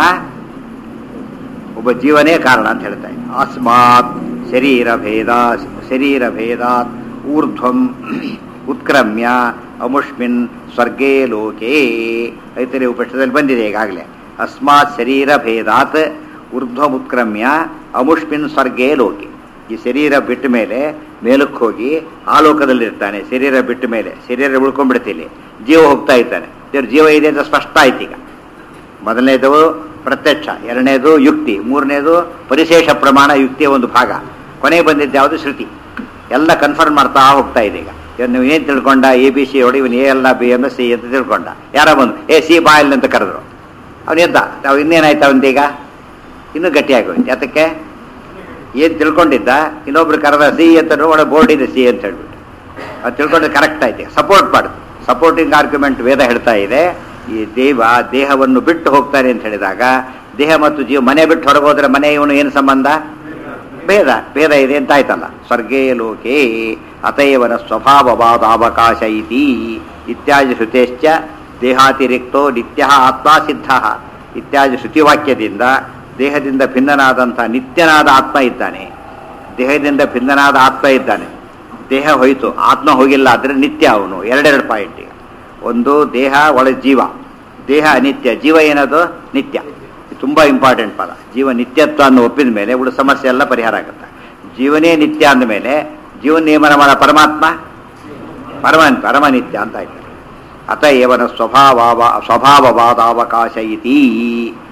ಒಬ್ಬ ಜೀವನೇ ಕಾರಣ ಅಂತ ಹೇಳ್ತಾ ಇದೆ ಅಸ್ಮಾತ್ ಶರೀರ ಭೇದ ಶರೀರ ಭೇದಾತ್ ಊರ್ಧ್ವಂ ಉತ್ಕ್ರಮ್ಯ ಅಮುಷ್ಮಿನ್ ಸ್ವರ್ಗೇ ಲೋಕೇ ಐತರಿ ಉಪನಿಷದಲ್ಲಿ ಬಂದಿದೆ ಈಗಾಗಲೇ ಅಸ್ಮಾತ್ ಶರೀರ ಭೇದಾತ್ ಊರ್ಧ್ವಂ ಉತ್ಕ್ರಮ್ಯ ಅಮುಷ್ಮಿನ್ ಸ್ವರ್ಗೇ ಲೋಕೆ ಈ ಶರೀರ ಬಿಟ್ಟ ಮೇಲೆ ಮೇಲಕ್ಕೆ ಹೋಗಿ ಆ ಲೋಕದಲ್ಲಿರ್ತಾನೆ ಶರೀರ ಬಿಟ್ಟ ಮೇಲೆ ಶರೀರ ಉಳ್ಕೊಂಡ್ಬಿಡ್ತೀನಿ ಜೀವ ಹೋಗ್ತಾ ಇದ್ದಾನೆ ದೇವ್ರ ಜೀವ ಇದೆ ಅಂತ ಸ್ಪಷ್ಟ ಆಯ್ತು ಈಗ ಮೊದಲನೇದು ಪ್ರತ್ಯಕ್ಷ ಎರಡನೇದು ಯುಕ್ತಿ ಮೂರನೇದು ಪರಿಶೇಷ ಪ್ರಮಾಣ ಯುಕ್ತಿಯ ಒಂದು ಭಾಗ ಕೊನೆಗೆ ಬಂದಿದ್ದು ಯಾವುದು ಶ್ರುತಿ ಎಲ್ಲ ಕನ್ಫರ್ಮ್ ಮಾಡ್ತಾ ಹೋಗ್ತಾ ಇದೆ ಈಗ ಇವ್ನು ನೀವು ಏನು ತಿಳ್ಕೊಂಡ ಎ ಬಿ ಸಿ ಹೊಡಿ ಇವನು ಎ ಎಲ್ಲ ಬಿ ಎಮ್ ಸಿ ಅಂತ ತಿಳ್ಕೊಂಡ ಯಾರೋ ಬಂದು ಎ ಸಿ ಬಾಯಿಲ್ ಅಂತ ಕರೆದ್ರು ಅವನು ಎದ್ದ ನಾವು ಇನ್ನೇನಾಯ್ತು ಅವನಿದೀಗ ಇನ್ನೂ ಗಟ್ಟಿಯಾಗಿ ಹೋಯ್ತು ಯಾತಕ್ಕೆ ಏನು ತಿಳ್ಕೊಂಡಿದ್ದ ಇನ್ನೊಬ್ರು ಕರೆದ ಸಿ ಅಂತ ಒಳ್ಳೆ ಬೋರ್ಡ್ ಇದೆ ಸಿ ಅಂತ ಹೇಳ್ಬಿಟ್ಟು ಅದು ತಿಳ್ಕೊಂಡ್ರೆ ಕರೆಕ್ಟ್ ಆಯ್ತು ಸಪೋರ್ಟ್ ಮಾಡುದು ಸಪೋರ್ಟಿಂಗ್ ಆರ್ಗ್ಯುಮೆಂಟ್ ವೇದ ಹೇಳ್ತಾ ಇದೆ ಈ ದೇವ ದೇಹವನ್ನು ಬಿಟ್ಟು ಹೋಗ್ತಾನೆ ಅಂತ ಹೇಳಿದಾಗ ದೇಹ ಮತ್ತು ಜೀವ ಮನೆ ಬಿಟ್ಟು ಹೊರಗೆ ಹೋದ್ರೆ ಮನೆ ಇವನು ಏನು ಸಂಬಂಧ ಭೇದ ಭೇದ ಇದೆ ಅಂತ ಆಯ್ತಲ್ಲ ಸ್ವರ್ಗೇ ಲೋಕೆ ಅತಯವನ ಸ್ವಭಾವವಾದ ಅವಕಾಶ ಇತಿ ಇತ್ಯಾದಿ ಶ್ರುತೇಶ್ಚ ದೇಹಾತಿರಿಕ್ತೋ ನಿತ್ಯ ಆತ್ಮ ಸಿದ್ಧ ಇತ್ಯಾದಿ ಶ್ರುತಿವಾಕ್ಯದಿಂದ ದೇಹದಿಂದ ಭಿನ್ನನಾದಂಥ ನಿತ್ಯನಾದ ಆತ್ಮ ಇದ್ದಾನೆ ದೇಹದಿಂದ ಭಿನ್ನನಾದ ಆತ್ಮ ಇದ್ದಾನೆ ದೇಹ ಹೋಯಿತು ಆತ್ಮ ಹೋಗಿಲ್ಲ ಆದರೆ ನಿತ್ಯ ಅವನು ಎರಡೆರಡು ಪಾಯಿಂಟ್ ಈಗ ಒಂದು ದೇಹ ಒಳ ಜೀವ ದೇಹ ಅನಿತ್ಯ ಜೀವ ಏನದು ನಿತ್ಯ ಇದು ತುಂಬ ಇಂಪಾರ್ಟೆಂಟ್ ಪದ ಜೀವ ನಿತ್ಯತ್ವ ಅನ್ನು ಒಪ್ಪಿದ ಮೇಲೆ ಉಳಿದ ಸಮಸ್ಯೆ ಎಲ್ಲ ಪರಿಹಾರ ಆಗುತ್ತೆ ಜೀವನೇ ನಿತ್ಯ ಅಂದಮೇಲೆ ಜೀವನ ನಿಯಮನ ಮಾಡ ಪರಮಾತ್ಮ ಪರಮ ಪರಮನಿತ್ಯ ಅಂತ ಆಯ್ತು ಅತ ಏವನ ಸ್ವಭಾವ ಸ್ವಭಾವವಾದ ಅವಕಾಶ ಇತಿ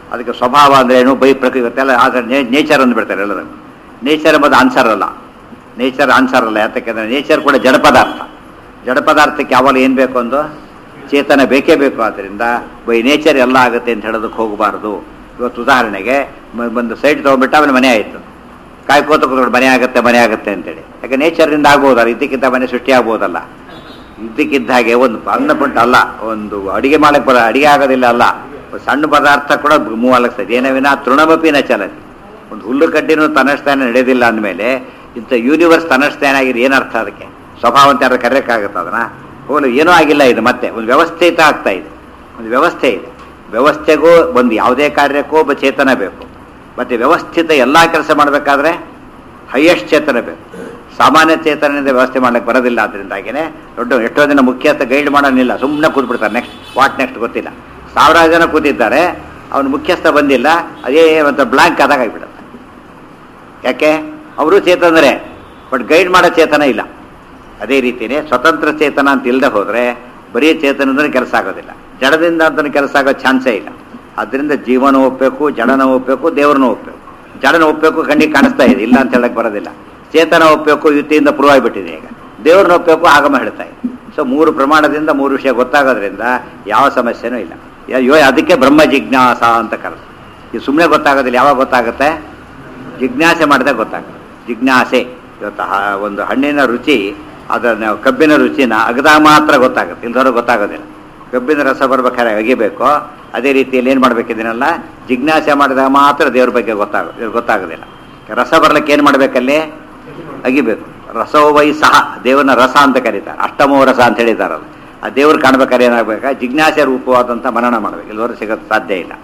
ಅದಕ್ಕೆ ಸ್ವಭಾವ ಅಂದ್ರೆ ಏನು ಬೈ ಪ್ರಕೃತಿ ಇವತ್ತೆಲ್ಲ ಆದರೆ ನೇಚರ್ ಅಂದು ಬಿಡ್ತಾರೆ ಎಲ್ಲರೂ ನೇಚರ್ ಎಂಬುದು ಆನ್ಸರ್ ಅಲ್ಲ ನೇಚರ್ ಆನ್ಸರ್ ಅಲ್ಲ ಯಾತಕ್ಕೆಂದ್ರೆ ನೇಚರ್ ಕೂಡ ಜಡ ಪದಾರ್ಥ ಜಡ ಪದಾರ್ಥಕ್ಕೆ ಯಾವಾಗ ಏನು ಬೇಕು ಒಂದು ಚೇತನ ಬೇಕೇ ಬೇಕು ಆದ್ದರಿಂದ ಬೈ ನೇಚರ್ ಎಲ್ಲ ಆಗುತ್ತೆ ಅಂತ ಹೇಳೋದಕ್ಕೆ ಹೋಗಬಾರ್ದು ಇವತ್ತು ಉದಾಹರಣೆಗೆ ಮ- ಒಂದು ಸೈಟ್ ತೊಗೊಂಡ್ಬಿಟ್ಟು ಆಮೇಲೆ ಮನೆ ಆಯಿತು ಕಾಯ್ಕೋತ ಕೂತ್ಕೊಂಡು ಮನೆ ಆಗುತ್ತೆ ಮನೆ ಆಗುತ್ತೆ ಅಂತೇಳಿ ಯಾಕೆ ನೇಚರಿಂದ ಆಗ್ಬೋದಲ್ಲ ಇದಕ್ಕಿಂತ ಮನೆ ಸೃಷ್ಟಿ ಆಗ್ಬೋದಲ್ಲ ಇದ್ದಕ್ಕಿದ್ದ ಹಾಗೆ ಒಂದು ಅನ್ನ ಪುಂಟ ಅಲ್ಲ ಒಂದು ಅಡಿಗೆ ಮಾಡಕ್ಕೆ ಬರ ಅಡಿಗೆ ಆಗೋದಿಲ್ಲ ಅಲ್ಲ ಒಂದು ಸಣ್ಣ ಪದಾರ್ಥ ಕೂಡ ಮೂವ್ ಆಗ್ತದೆ ಏನೇ ವಿನ ತೃಣಮಪಿನ ಚಲತಿ ಒಂದು ಹುಲ್ಲು ಕಡ್ಡಿನೂ ತನ್ನಷ್ಟಾನೆ ನಡೆಯೋದಿಲ್ಲ ಅಂದಮೇಲೆ ಇಂಥ ಯೂನಿವರ್ಸ್ ತನ್ನಷ್ಟಾನೆ ಆಗಿರೋ ಏನರ್ಥ ಅದಕ್ಕೆ ಸ್ವಭಾವ ಅಂತ ಯಾರು ಕರೆಯೋಕ್ಕಾಗುತ್ತೆ ಅದನ್ನ ಹೋಗಲು ಏನೂ ಆಗಿಲ್ಲ ಇದು ಮತ್ತೆ ಒಂದು ವ್ಯವಸ್ಥಿತ ಆಗ್ತಾ ಇದೆ ಒಂದು ವ್ಯವಸ್ಥೆ ಇದೆ ವ್ಯವಸ್ಥೆಗೂ ಒಂದು ಯಾವುದೇ ಕಾರ್ಯಕ್ಕೂ ಒಬ್ಬ ಚೇತನ ಬೇಕು ಮತ್ತೆ ವ್ಯವಸ್ಥಿತ ಎಲ್ಲ ಕೆಲಸ ಮಾಡಬೇಕಾದ್ರೆ ಹೈಯೆಸ್ಟ್ ಚೇತನ ಬೇಕು ಸಾಮಾನ್ಯ ಚೇತನದಿಂದ ವ್ಯವಸ್ಥೆ ಮಾಡ್ಲಿಕ್ಕೆ ಬರೋದಿಲ್ಲ ಅದರಿಂದಾಗಿನೇ ದೊಡ್ಡ ಎಷ್ಟೋ ಜನ ಮುಖ್ಯಸ್ಥ ಗೈಡ್ ಮಾಡೋನಿಲ್ಲ ಸುಮ್ಮನೆ ಕೂತ್ಬಿಡ್ತಾರೆ ನೆಕ್ಸ್ಟ್ ವಾಟ್ ನೆಕ್ಸ್ಟ್ ಗೊತ್ತಿಲ್ಲ ಸಾವಿರಾರು ಜನ ಕೂತಿದ್ದಾರೆ ಅವನು ಮುಖ್ಯಸ್ಥ ಬಂದಿಲ್ಲ ಅದೇ ಒಂದು ಬ್ಲಾಂಕ್ ಆದಾಗ ಆಗಿಬಿಡುತ್ತೆ ಯಾಕೆ ಅವರು ಚೇತನರೇ ಬಟ್ ಗೈಡ್ ಮಾಡೋ ಚೇತನ ಇಲ್ಲ ಅದೇ ರೀತಿಯೇ ಸ್ವತಂತ್ರ ಚೇತನ ಅಂತ ಇಲ್ಲದೆ ಹೋದರೆ ಬರೀ ಚೇತನದಿಂದ ಕೆಲಸ ಆಗೋದಿಲ್ಲ ಜಡದಿಂದ ಅಂತ ಕೆಲಸ ಆಗೋ ಚಾನ್ಸೇ ಇಲ್ಲ ಅದರಿಂದ ಜೀವನ ಒಪ್ಪಬೇಕು ಜಡನ ಒಪ್ಪಬೇಕು ದೇವ್ರನ್ನ ಒಪ್ಪಬೇಕು ಜಡನ ಒಪ್ಪಬೇಕು ಕಣ್ಣಿಗೆ ಕಾಣಿಸ್ತಾ ಇದೆ ಇಲ್ಲ ಅಂತ ಹೇಳಕ್ ಬರೋದಿಲ್ಲ ಚೇತನ ಒಪ್ಪಬೇಕು ಯುತಿಯಿಂದ ಪ್ರೂವ್ ಆಗಿಬಿಟ್ಟಿದೆ ಈಗ ದೇವ್ರನ್ನ ಒಪ್ಪಬೇಕು ಆಗಮ ಹೇಳ್ತಾ ಇದೆ ಸೊ ಮೂರು ಪ್ರಮಾಣದಿಂದ ಮೂರು ವಿಷಯ ಗೊತ್ತಾಗೋದ್ರಿಂದ ಯಾವ ಸಮಸ್ಯೆನೂ ಇಲ್ಲ ಯಾ- ಯೋ ಅದಕ್ಕೆ ಬ್ರಹ್ಮ ಜಿಜ್ಞಾಸ ಅಂತ ಕರೆದು ಇದು ಸುಮ್ಮನೆ ಗೊತ್ತಾಗೋದಿಲ್ಲ ಯಾವಾಗ ಗೊತ್ತಾಗುತ್ತೆ ಜಿಜ್ಞಾಸೆ ಮಾಡಿದಾಗ ಗೊತ್ತಾಗುತ್ತೆ ಜಿಜ್ಞಾಸೆ ಇವತ್ತು ಹ- ಒಂದು ಹಣ್ಣಿನ ರುಚಿ ಅದನ್ನ ಕಬ್ಬಿನ ರುಚಿನ ಅಗದಾಗ ಮಾತ್ರ ಗೊತ್ತಾಗುತ್ತೆ ಇಲ್ದವ್ರು ಗೊತ್ತಾಗೋದಿಲ್ಲ ಕಬ್ಬಿನ ರಸ ಬರ್ಬೇಕಾದ್ರೆ ಅಗಿಬೇಕು ಅದೇ ರೀತಿಯಲ್ಲಿ ಏನು ಮಾಡ್ಬೇಕು ಇದನ್ನೆಲ್ಲ ಜಿಜ್ಞಾಸೆ ಮಾಡಿದಾಗ ಮಾತ್ರ ದೇವ್ರ ಬಗ್ಗೆ ಗೊತ್ತಾಗ ಗೊತ್ತಾಗೋದಿಲ್ಲ ರಸ ಬರ್ಲಿಕ್ಕೆ ಏನು ಮಾಡ್ಬೇಕಲ್ಲಿ ಅಗಿಬೇಕು ರಸೋ ವೈ ಸಹ ದೇವರನ್ನ ರಸ ಅಂತ ಕರೀತಾರೆ ಅಷ್ಟಮೋ ರಸ ಅಂತ ಹೇಳಿದಾರಲ್ಲ ಆ ದೇವ್ರು ಕಾಣ್ಬೇಕಾದ್ರೆ ಏನಾಗಬೇಕಾ ಜಿಜ್ಞಾಸೆ ರೂಪವಾದಂಥ ಮನನ ಮಾಡಬೇಕು ಇಲ್ಲವರು ಸಿಗೋದು ಸಾಧ್ಯ ಇಲ್ಲ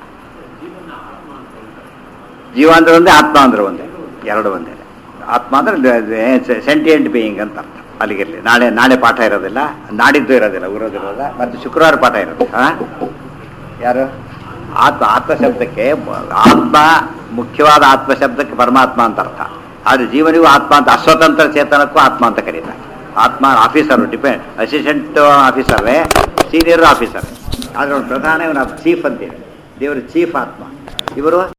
ಜೀವ ಅಂದ್ರೆ ಒಂದೇ ಆತ್ಮ ಅಂದ್ರೆ ಒಂದೇ ಎರಡು ಒಂದೇ ಆತ್ಮ ಅಂದ್ರೆ ಸೆಂಟಿಯೆಂಟ್ ಬೀಯಿಂಗ್ ಅಂತ ಅರ್ಥ ಅಲ್ಲಿಗಿರಲಿ ನಾಳೆ ನಾಳೆ ಪಾಠ ಇರೋದಿಲ್ಲ ನಾಡಿದ್ದು ಇರೋದಿಲ್ಲ ಊರೋದಿರೋದ ಮತ್ತು ಶುಕ್ರವಾರ ಪಾಠ ಇರೋದು ಹಾ ಯಾರು ಆತ್ಮ ಆತ್ಮ ಶಬ್ದಕ್ಕೆ ಆತ್ಮ ಮುಖ್ಯವಾದ ಆತ್ಮ ಶಬ್ದಕ್ಕೆ ಪರಮಾತ್ಮ ಅಂತ ಅರ್ಥ ಆದ್ರೆ ಜೀವನಿಗೂ ಆತ್ಮ ಅಂತ ಅಸ್ವತಂತ್ರ ಚೇತನಕ್ಕೂ ಆತ್ಮ ಅಂತ ಕರೀತಾರೆ ಆತ್ಮ ಆಫೀಸರು ಡಿಪೆಂಡ್ ಅಸಿಸ್ಟೆಂಟ್ ಆಫೀಸರೇ ಸೀನಿಯರ್ ಆಫೀಸರ್ ಆದ್ರೆ ಒಂದು ಪ್ರಧಾನ ಇವನ ಚೀಫ್ ಅಂತೀವಿ ದೇವರು ಚೀಫ್ ಆತ್ಮ ಇವರು